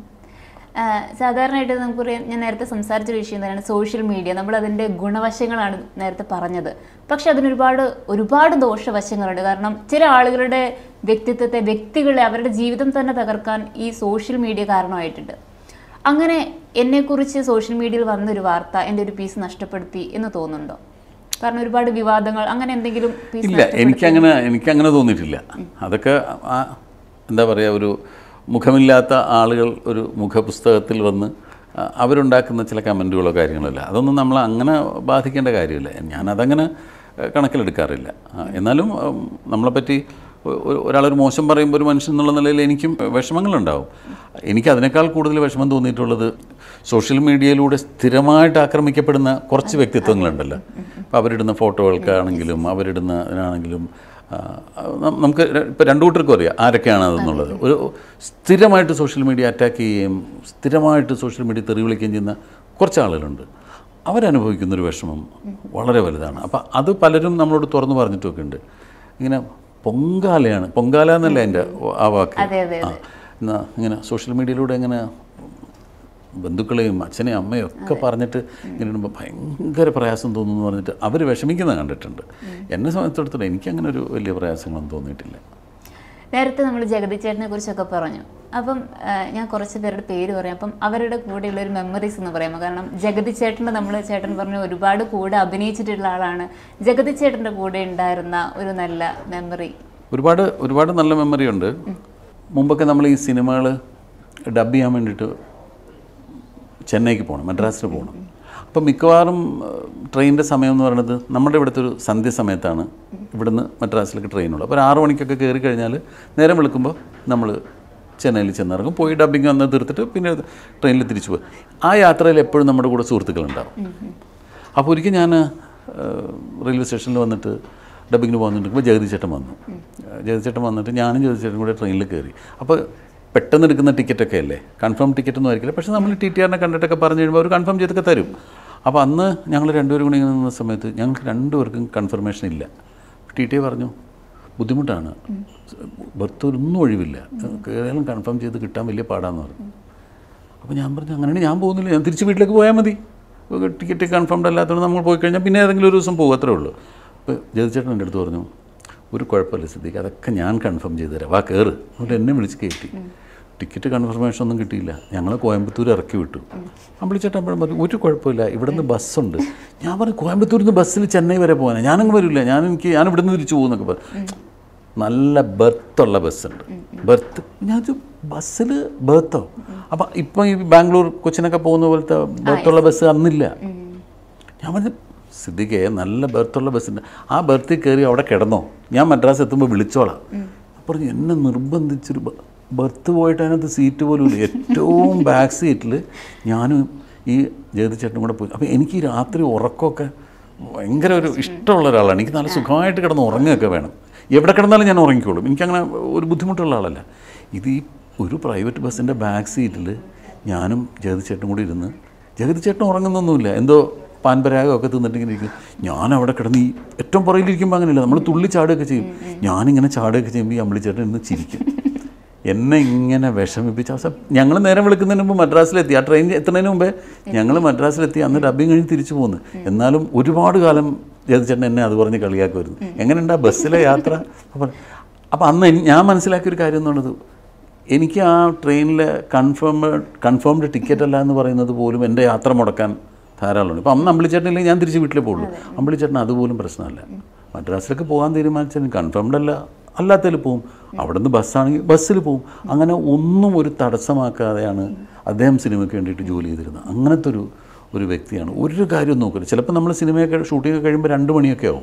Speaker 2: ആ, സാധാരണയായിട്ട് നമുക്കറിയാം ഞാൻ നേരത്തെ സംസാരിച്ച ഒരു വിഷയം തന്നെയാണ് സോഷ്യൽ മീഡിയ നമ്മൾ അതിൻ്റെ ഗുണവശങ്ങളാണ് നേരത്തെ പറഞ്ഞത് പക്ഷെ അതിനൊരുപാട് ഒരുപാട് ദോഷവശങ്ങളുണ്ട് കാരണം ചില ആളുകളുടെ വ്യക്തിത്വത്തെ വ്യക്തികളെ അവരുടെ ജീവിതം തന്നെ തകർക്കാൻ ഈ സോഷ്യൽ മീഡിയ കാരണമായിട്ടുണ്ട് അങ്ങനെ എന്നെക്കുറിച്ച് സോഷ്യൽ മീഡിയയിൽ വന്നൊരു വാർത്ത എൻ്റെ ഒരു പീസ് നഷ്ടപ്പെടുത്തി എന്ന് തോന്നുന്നുണ്ടോ കാരണം ഒരുപാട് വിവാദങ്ങൾ അങ്ങനെ എന്തെങ്കിലും പീസ്
Speaker 1: ഇല്ല എനിക്കങ്ങനെ എനിക്കങ്ങനെ തോന്നിയിട്ടില്ല അതൊക്കെ ആ എന്താ പറയുക ഒരു മുഖമില്ലാത്ത ആളുകൾ ഒരു മുഖപുസ്തകത്തിൽ വന്ന് ആ, അവരുണ്ടാക്കുന്ന ചില കമൻറ്റുകളോ കാര്യങ്ങളല്ല അതൊന്നും നമ്മൾ അങ്ങനെ ബാധിക്കേണ്ട കാര്യമില്ല ഞാനതങ്ങനെ ആ, കണക്കിലെടുക്കാറില്ല ആ, എന്നാലും ഉം, നമ്മളെപ്പറ്റി ഒ- ഒ- ഒരാളൊരു മോശം പറയുമ്പോൾ ഒരു മനുഷ്യൻ എന്നുള്ള നിലയിൽ എനിക്കും വിഷമങ്ങളുണ്ടാവും എനിക്ക് അതിനേക്കാൾ കൂടുതൽ വിഷമം തോന്നിയിട്ടുള്ളത് സോഷ്യൽ മീഡിയയിലൂടെ സ്ഥിരമായിട്ട് ആക്രമിക്കപ്പെടുന്ന കുറച്ച് വ്യക്തിത്വങ്ങളുണ്ടല്ലോ അപ്പോൾ അവരിടുന്ന ഫോട്ടോകൾക്കാണെങ്കിലും അവരിടുന്ന ഇതിനാണെങ്കിലും ആ, നം- നമുക്ക് ഇപ്പോൾ രണ്ടു കൂട്ടർക്കും അറിയാം ആരൊക്കെയാണ് അതെന്നുള്ളത് ഒരു സ്ഥിരമായിട്ട് സോഷ്യൽ മീഡിയ അറ്റാക്ക് ചെയ്യുകയും സ്ഥിരമായിട്ട് സോഷ്യൽ മീഡിയ തെറി വിളിക്കുകയും ചെയ്യുന്ന കുറച്ച് ആളുകളുണ്ട് അവരനുഭവിക്കുന്നൊരു വിഷമം വളരെ വലുതാണ് അപ്പോൾ അത് പലരും നമ്മളോട് തുറന്നു പറഞ്ഞിട്ടൊക്കെ ഉണ്ട് ഇങ്ങനെ പൊങ്കാലയാണ് പൊങ്കാല എന്നല്ല എൻ്റെ ആ വാക്ക്
Speaker 2: അതെ, അതെ,
Speaker 1: ആ എന്നാ ഇങ്ങനെ സോഷ്യൽ മീഡിയയിലൂടെ ഇങ്ങനെ ബന്ധുക്കളെയും അച്ഛനെയും അമ്മയും ഒക്കെ പറഞ്ഞിട്ട് ഇങ്ങനെ ഇടുമ്പോൾ ഭയങ്കര പ്രയാസം തോന്നുന്നു പറഞ്ഞിട്ട് അവർ വിഷമിക്കുന്നത് കണ്ടിട്ടുണ്ട് എന്നെ സംബന്ധിച്ചിടത്തോളം എനിക്കങ്ങനെ ഒരു വലിയ പ്രയാസങ്ങളൊന്നും തോന്നിയിട്ടില്ല
Speaker 2: നേരത്തെ നമ്മൾ ജഗതി ചേട്ടനെ കുറിച്ചൊക്കെ പറഞ്ഞു അപ്പം ആ, ഞാൻ കുറച്ച് പേരുടെ പേര് പറയാം അപ്പം അവരുടെ കൂടെയുള്ള ഒരു മെമ്മറീസ് എന്ന് പറയാമോ കാരണം ജഗതി ചേട്ടൻ്റെ നമ്മൾ ചേട്ടൻ പറഞ്ഞു ഒരുപാട് കൂടെ അഭിനയിച്ചിട്ടുള്ള ആളാണ് ജഗതി ചേട്ടൻ്റെ കൂടെ ഉണ്ടായിരുന്ന ഒരു നല്ല മെമ്മറി
Speaker 1: ഒരുപാട് ഒരുപാട് നല്ല മെമ്മറി ഉണ്ട് മുമ്പൊക്കെ നമ്മൾ ഈ സിനിമകൾ ഡബ് ചെയ്യാൻ വേണ്ടിയിട്ട് ചെന്നൈക്ക് പോകണം മദ്രാസിൽ പോകണം അപ്പം മിക്കവാറും ട്രെയിനിൻ്റെ സമയം എന്ന് പറയുന്നത് നമ്മുടെ ഇവിടുത്തെ ഒരു സന്ധ്യ സമയത്താണ് ഇവിടുന്ന് മദ്രാസിലേക്ക് ട്രെയിനുള്ളത് അപ്പോൾ ഒരു ആറ് മണിക്കൊക്കെ കയറി കഴിഞ്ഞാൽ നേരം വെളുക്കുമ്പോൾ നമ്മൾ ചെന്നൈയിൽ ചെന്നിറങ്ങും പോയി ഡബ്ബിങ് വന്ന് തീർത്തിട്ട് പിന്നെ ട്രെയിനിൽ തിരിച്ചു പോകും ആ യാത്രയിൽ എപ്പോഴും നമ്മുടെ കൂടെ സുഹൃത്തുക്കളുണ്ടാവും അപ്പോൾ ഒരിക്കൽ ഞാൻ റെയിൽവേ സ്റ്റേഷനിൽ വന്നിട്ട് ഡബ്ബിങ്ങിന് പോകുന്നുണ്ടെങ്കിൽ ജഗതി ചേട്ടൻ വന്നു ജഗതി ചേട്ടൻ വന്നിട്ട് ഞാനും ജഗതി ചേട്ടനും കൂടെ ട്രെയിനിൽ കയറി അപ്പോൾ പെട്ടെന്ന് എടുക്കുന്ന ടിക്കറ്റൊക്കെ അല്ലേ കൺഫേം ടിക്കറ്റ് ഒന്നും ആയിരിക്കില്ല പക്ഷേ നമ്മൾ ടി ടി ആറിനെ കണ്ടിട്ടൊക്കെ പറഞ്ഞു കഴിയുമ്പോൾ അവർ കൺഫേം ചെയ്തൊക്കെ തരും അപ്പോൾ അന്ന് ഞങ്ങൾ രണ്ടുപേരും കൂടി ഇങ്ങനെ നിന്ന സമയത്ത് ഞങ്ങൾക്ക് രണ്ടുപേർക്കും കൺഫർമേഷൻ ഇല്ല ടി ടി പറഞ്ഞു ബുദ്ധിമുട്ടാണ് ബർത്ത് ഒന്നും ഒഴിവില്ല കേരളം കൺഫേം ചെയ്ത് കിട്ടാൻ വലിയ പാടാന്ന് പറഞ്ഞു അപ്പോൾ ഞാൻ പറഞ്ഞു അങ്ങനെയാണ് ഞാൻ പോകുന്നില്ല ഞാൻ തിരിച്ച് വീട്ടിലേക്ക് പോയാൽ മതി ടിക്കറ്റ് കൺഫേംഡ് അല്ലാത്തതുകൊണ്ട് നമ്മൾ പോയി കഴിഞ്ഞാൽ പിന്നെ ഏതെങ്കിലും ഒരു ദിവസം പോകും അത്രേ ഉള്ളൂ അപ്പോൾ ജഗതിച്ചേട്ടൻ എൻ്റെ അടുത്ത് പറഞ്ഞു ഒരു കുഴപ്പമില്ല സിദ്ദീഖ് അതൊക്കെ ഞാൻ കൺഫേം ചെയ്തു തരാം വാ കയറ് എന്നിട്ട് എന്നെ വിളിച്ച് കയറ്റി ടിക്കറ്റ് കൺഫർമേഷൻ ഒന്നും കിട്ടിയില്ല ഞങ്ങൾ കോയമ്പത്തൂർ ഇറക്കി വിട്ടു അമ്പളിച്ചേട്ടൻ അപ്പോഴും പറഞ്ഞു ഒരു കുഴപ്പമില്ല ഇവിടുന്ന് ബസ്സുണ്ട് ഞാൻ പറഞ്ഞു കോയമ്പത്തൂരിൽ നിന്ന് ബസ്സിൽ ചെന്നൈ വരെ പോകാനാണ് ഞാനങ്ങ് വരില്ല ഞാൻ എനിക്ക് ഞാൻ ഇവിടുന്ന് തിരിച്ചു പോകുന്നൊക്കെ പറഞ്ഞു നല്ല ബർത്തുള്ള ബസ്സുണ്ട് ബർത്ത് ഞാൻ ബസ്സിൽ ബർത്തോ അപ്പം ഇപ്പം ഈ ബാംഗ്ലൂർ കൊച്ചിനൊക്കെ പോകുന്ന പോലത്തെ ബർത്തുള്ള ബസ് അന്നില്ല ഞാൻ പറഞ്ഞു സിദ്ദിഖേ നല്ല ബർത്തുള്ള ബസ്സുണ്ട് ആ ബർത്തിൽ കയറി അവിടെ കിടന്നോ ഞാൻ മദ്രാസ് എത്തുമ്പോൾ വിളിച്ചോളാം ഞാൻ പറഞ്ഞു എന്നെ നിർബന്ധിച്ചൊരു ബ- ബർത്ത് പോയിട്ട് അതിനകത്ത് സീറ്റ് പോലും ഇല്ല ഏറ്റവും ബാക്ക് സീറ്റിൽ ഞാനും ഈ ജഗതി ചേട്ടനും കൂടെ പോയി അപ്പോൾ എനിക്ക് ഈ രാത്രി ഉറക്കമൊക്കെ ഭയങ്കര ഒരു ഇഷ്ടമുള്ള ഒരാളാണ് എനിക്ക് നല്ല സുഖമായിട്ട് കിടന്ന് ഉറങ്ങുകയൊക്കെ വേണം എവിടെ കിടന്നാലും ഞാൻ ഉറങ്ങിക്കോളും എനിക്കങ്ങനെ ഒരു ബുദ്ധിമുട്ടുള്ള ആളല്ല ഇത് ഈ ഒരു പ്രൈവറ്റ് ബസ്സിൻ്റെ ബാക്ക് സീറ്റിൽ ഞാനും ജഗതി ചേട്ടനും കൂടി ഇരുന്ന് ജഗതി ചേട്ടൻ ഉറങ്ങുന്നൊന്നുമില്ല എന്തോ പാൻപരാഗമൊക്കെ തിന്നിട്ടിങ്ങനെ ഇരിക്കും ഞാൻ അവിടെ കിടന്ന് ഈ ഏറ്റവും പുറകിലിരിക്കുമ്പോൾ അങ്ങനെയില്ല നമ്മൾ തുള്ളി ചാടുകയൊക്കെ ചെയ്യും ഞാനിങ്ങനെ ചാടുകയൊക്കെ ചെയ്യുമ്പോൾ ഈ അമ്പിളിച്ചേട്ടൻ ഇന്ന് ചിരിക്കും എന്നെ ഇങ്ങനെ വിഷമിപ്പിച്ച അവസാനം ഞങ്ങൾ നേരം വിളിക്കുന്നതിന് മുമ്പ് മദ്രാസിലെത്തി ആ ട്രെയിൻ എത്തുന്നതിന് മുമ്പേ ഞങ്ങൾ മദ്രാസിലെത്തി അന്ന് ഡബ്ബിങ് കഴിഞ്ഞ് തിരിച്ചു പോന്നു എന്നാലും ഒരുപാട് കാലം ജഗതിച്ചേട്ടൻ എന്നെ അത് പറഞ്ഞ് കളിയാക്കുമായിരുന്നു എങ്ങനെയുണ്ട് ആ ബസ്സിലെ യാത്ര അപ്പം അപ്പം അന്ന് എനി- ഞാൻ മനസ്സിലാക്കിയൊരു കാര്യം എന്നുള്ളത് എനിക്ക് ആ ട്രെയിനിലെ കൺഫേംഡ് കൺഫേംഡ് ടിക്കറ്റ് അല്ല എന്ന് പറയുന്നത് പോലും എൻ്റെ യാത്ര മുടക്കാൻ ധാരാളമുണ്ട് ഇപ്പം അന്ന് അമ്പിളിച്ചേട്ടൻ ഇല്ലെങ്കിൽ ഞാൻ തിരിച്ച് വീട്ടിലേ പോകുള്ളൂ അമ്പിളിച്ചേട്ടൻ അതുപോലും പ്രശ്നമല്ല മദ്രാസിലേക്ക് പോകാൻ തീരുമാനിച്ചാൽ കൺഫേംഡ് അല്ല അല്ലാത്തതിൽ പോവും അവിടുന്ന് ബസ്സാണെങ്കിൽ ബസ്സിൽ പോവും അങ്ങനെ ഒന്നും ഒരു തടസ്സമാക്കാതെയാണ് അദ്ദേഹം സിനിമയ്ക്ക് വേണ്ടിയിട്ട് ജോലി ചെയ്തിരുന്നത് അങ്ങനത്തെ ഒരു ഒരു വ്യക്തിയാണ് ഒരു കാര്യവും നോക്കരുത് ചിലപ്പോൾ നമ്മൾ സിനിമയൊക്കെ ഷൂട്ടിംഗ് കഴിയുമ്പോൾ രണ്ട് മണിയൊക്കെ ആവും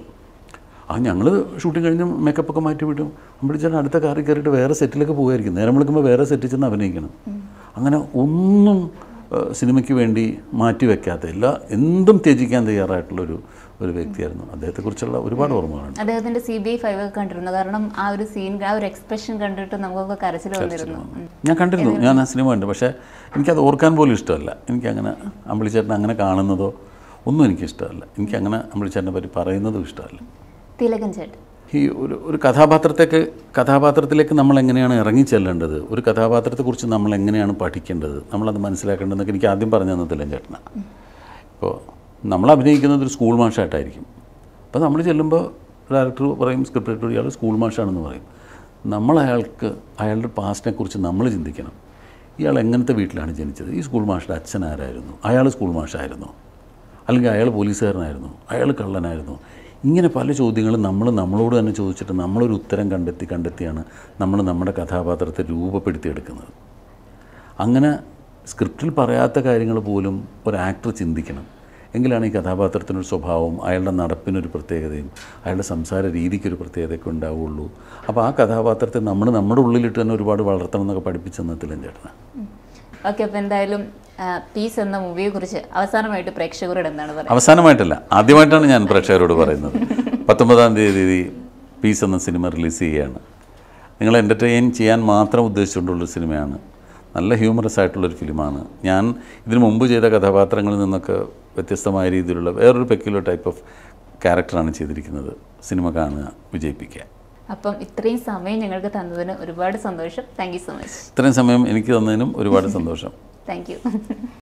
Speaker 1: ആ ഞങ്ങൾ ഷൂട്ടിംഗ് കഴിഞ്ഞ് മേക്കപ്പൊക്കെ മാറ്റി വിട്ടും അമ്പിളിച്ചേട്ടൻ അടുത്ത കാറിൽ കയറിയിട്ട് വേറെ സെറ്റിലേക്ക് പോകുമായിരിക്കും നേരം വിളിക്കുമ്പോൾ വേറെ സെറ്റിൽ ചെന്ന് അഭിനയിക്കണം അങ്ങനെ ഒന്നും ഏഹ്, സിനിമയ്ക്ക് വേണ്ടി മാറ്റി വെക്കാത്ത എല്ലാ എന്തും ത്യജിക്കാൻ തയ്യാറായിട്ടുള്ളൊരു ഒരു വ്യക്തിയായിരുന്നു അദ്ദേഹത്തെക്കുറിച്ചുള്ള ഒരുപാട് ഓർമ്മകളുണ്ട്
Speaker 2: അദ്ദേഹത്തിന്റെ സി ബി ഐ ഫൈവ് ഒക്കെ കണ്ടിരുന്നു കാരണം ആ ഒരു സീൻ ആ ഒരു എക്സ്പ്രഷൻ കണ്ടിട്ട് നമുക്കൊക്കെ കരച്ചിൽ വന്നിരുന്നു ഉം.
Speaker 1: ഞാൻ കണ്ടിരുന്നു ഞാൻ ആ സിനിമ കണ്ടു പക്ഷേ എനിക്കത് ഓർക്കാൻ പോലും ഇഷ്ടമല്ല എനിക്കങ്ങനെ അമ്പിളിച്ചേട്ടൻ അങ്ങനെ കാണുന്നതോ ഒന്നും എനിക്കിഷ്ടമല്ല എനിക്കങ്ങനെ അമ്പിളിച്ചേട്ടനെ പറ്റി പറയുന്നതും ഇഷ്ടമല്ല
Speaker 2: തിലകൻ ചേട്ടൻ
Speaker 1: ഈ ഒരു ഒരു കഥാപാത്രത്തേക്ക് കഥാപാത്രത്തിലേക്ക് നമ്മൾ എങ്ങനെയാണ് ഇറങ്ങിച്ചെല്ലേണ്ടത് ഒരു കഥാപാത്രത്തെക്കുറിച്ച് നമ്മൾ എങ്ങനെയാണ് പഠിക്കേണ്ടത് നമ്മളത് മനസ്സിലാക്കേണ്ടതെന്നൊക്കെ എനിക്ക് ആദ്യം പറഞ്ഞു തന്നതില്ല ചേട്ടന ഇപ്പോൾ നമ്മൾ അഭിനയിക്കുന്നത് ഒരു സ്കൂൾ മാഷായിട്ടായിരിക്കും അപ്പോൾ നമ്മൾ ചെല്ലുമ്പോൾ ഡയറക്ടർ പറയും സ്ക്രിപ്റ്റ് റൈറ്റർ ഇയാൾ സ്കൂൾ മാഷാണെന്ന് പറയും നമ്മൾ അയാൾക്ക് അയാളുടെ പാസ്റ്റിനെ കുറിച്ച് നമ്മൾ ചിന്തിക്കണം ഇയാൾ എങ്ങനത്തെ വീട്ടിലാണ് ജനിച്ചത് ഈ സ്കൂൾ മാഷിൻ്റെ അച്ഛൻ ആരായിരുന്നു അയാൾ സ്കൂൾ മാഷായിരുന്നോ അല്ലെങ്കിൽ അയാൾ പോലീസുകാരനായിരുന്നു അയാൾ കള്ളനായിരുന്നു ഇങ്ങനെ പല ചോദ്യങ്ങളും നമ്മൾ നമ്മളോട് തന്നെ ചോദിച്ചിട്ട് നമ്മളൊരു ഉത്തരം കണ്ടെത്തി കണ്ടെത്തിയാണ് നമ്മൾ നമ്മുടെ കഥാപാത്രത്തെ രൂപപ്പെടുത്തിയെടുക്കുന്നത് അങ്ങനെ സ്ക്രിപ്റ്റിൽ പറയാത്ത കാര്യങ്ങൾ പോലും ഒരു ആക്ടർ ചിന്തിക്കണം എങ്കിലാണ് ഈ കഥാപാത്രത്തിനൊരു സ്വഭാവവും അയാളുടെ നടപ്പിനൊരു പ്രത്യേകതയും അയാളുടെ സംസാര രീതിക്കൊരു പ്രത്യേകതയൊക്കെ ഉണ്ടാവുള്ളൂ അപ്പോൾ ആ കഥാപാത്രത്തെ നമ്മൾ നമ്മുടെ ഉള്ളിലിട്ട് തന്നെ ഒരുപാട് വളർത്തണം എന്നൊക്കെ പഠിപ്പിച്ചു തന്നത്തില്ല ചേട്ടനാ
Speaker 2: ഓക്കെ അപ്പോൾ എന്തായാലും പീസ് എന്ന മൂവിയെ കുറിച്ച് അവസാനമായിട്ട് പ്രേക്ഷകരോട് എന്താണ് പറയുക
Speaker 1: അവസാനമായിട്ടല്ല ആദ്യമായിട്ടാണ് ഞാൻ പ്രേക്ഷകരോട് പറയുന്നത് പത്തൊമ്പതാം തീയതി പീസ് എന്ന സിനിമ റിലീസ് ചെയ്യുകയാണ് നിങ്ങൾ എൻ്റർടൈൻ ചെയ്യാൻ മാത്രം ഉദ്ദേശിച്ചുകൊണ്ടുള്ളൊരു സിനിമയാണ് നല്ല ഹ്യൂമറസ് ആയിട്ടുള്ളൊരു ഫിലിമാണ് ഞാൻ ഇതിനു മുമ്പ് ചെയ്ത കഥാപാത്രങ്ങളിൽ നിന്നൊക്കെ വ്യത്യസ്തമായ രീതിയിലുള്ള വേറൊരു പെക്യുലർ ടൈപ്പ് ഓഫ് ക്യാരക്ടറാണ് ചെയ്തിരിക്കുന്നത് സിനിമ കാണുക വിജയിപ്പിക്കുക
Speaker 2: അപ്പം ഇത്രയും സമയം ഞങ്ങൾക്ക് തന്നതിന് ഒരുപാട് സന്തോഷം താങ്ക് യു സോ മച്ച്
Speaker 1: ഇത്രയും സമയം എനിക്ക് തന്നതിനും ഒരുപാട് സന്തോഷം
Speaker 2: താങ്ക് യു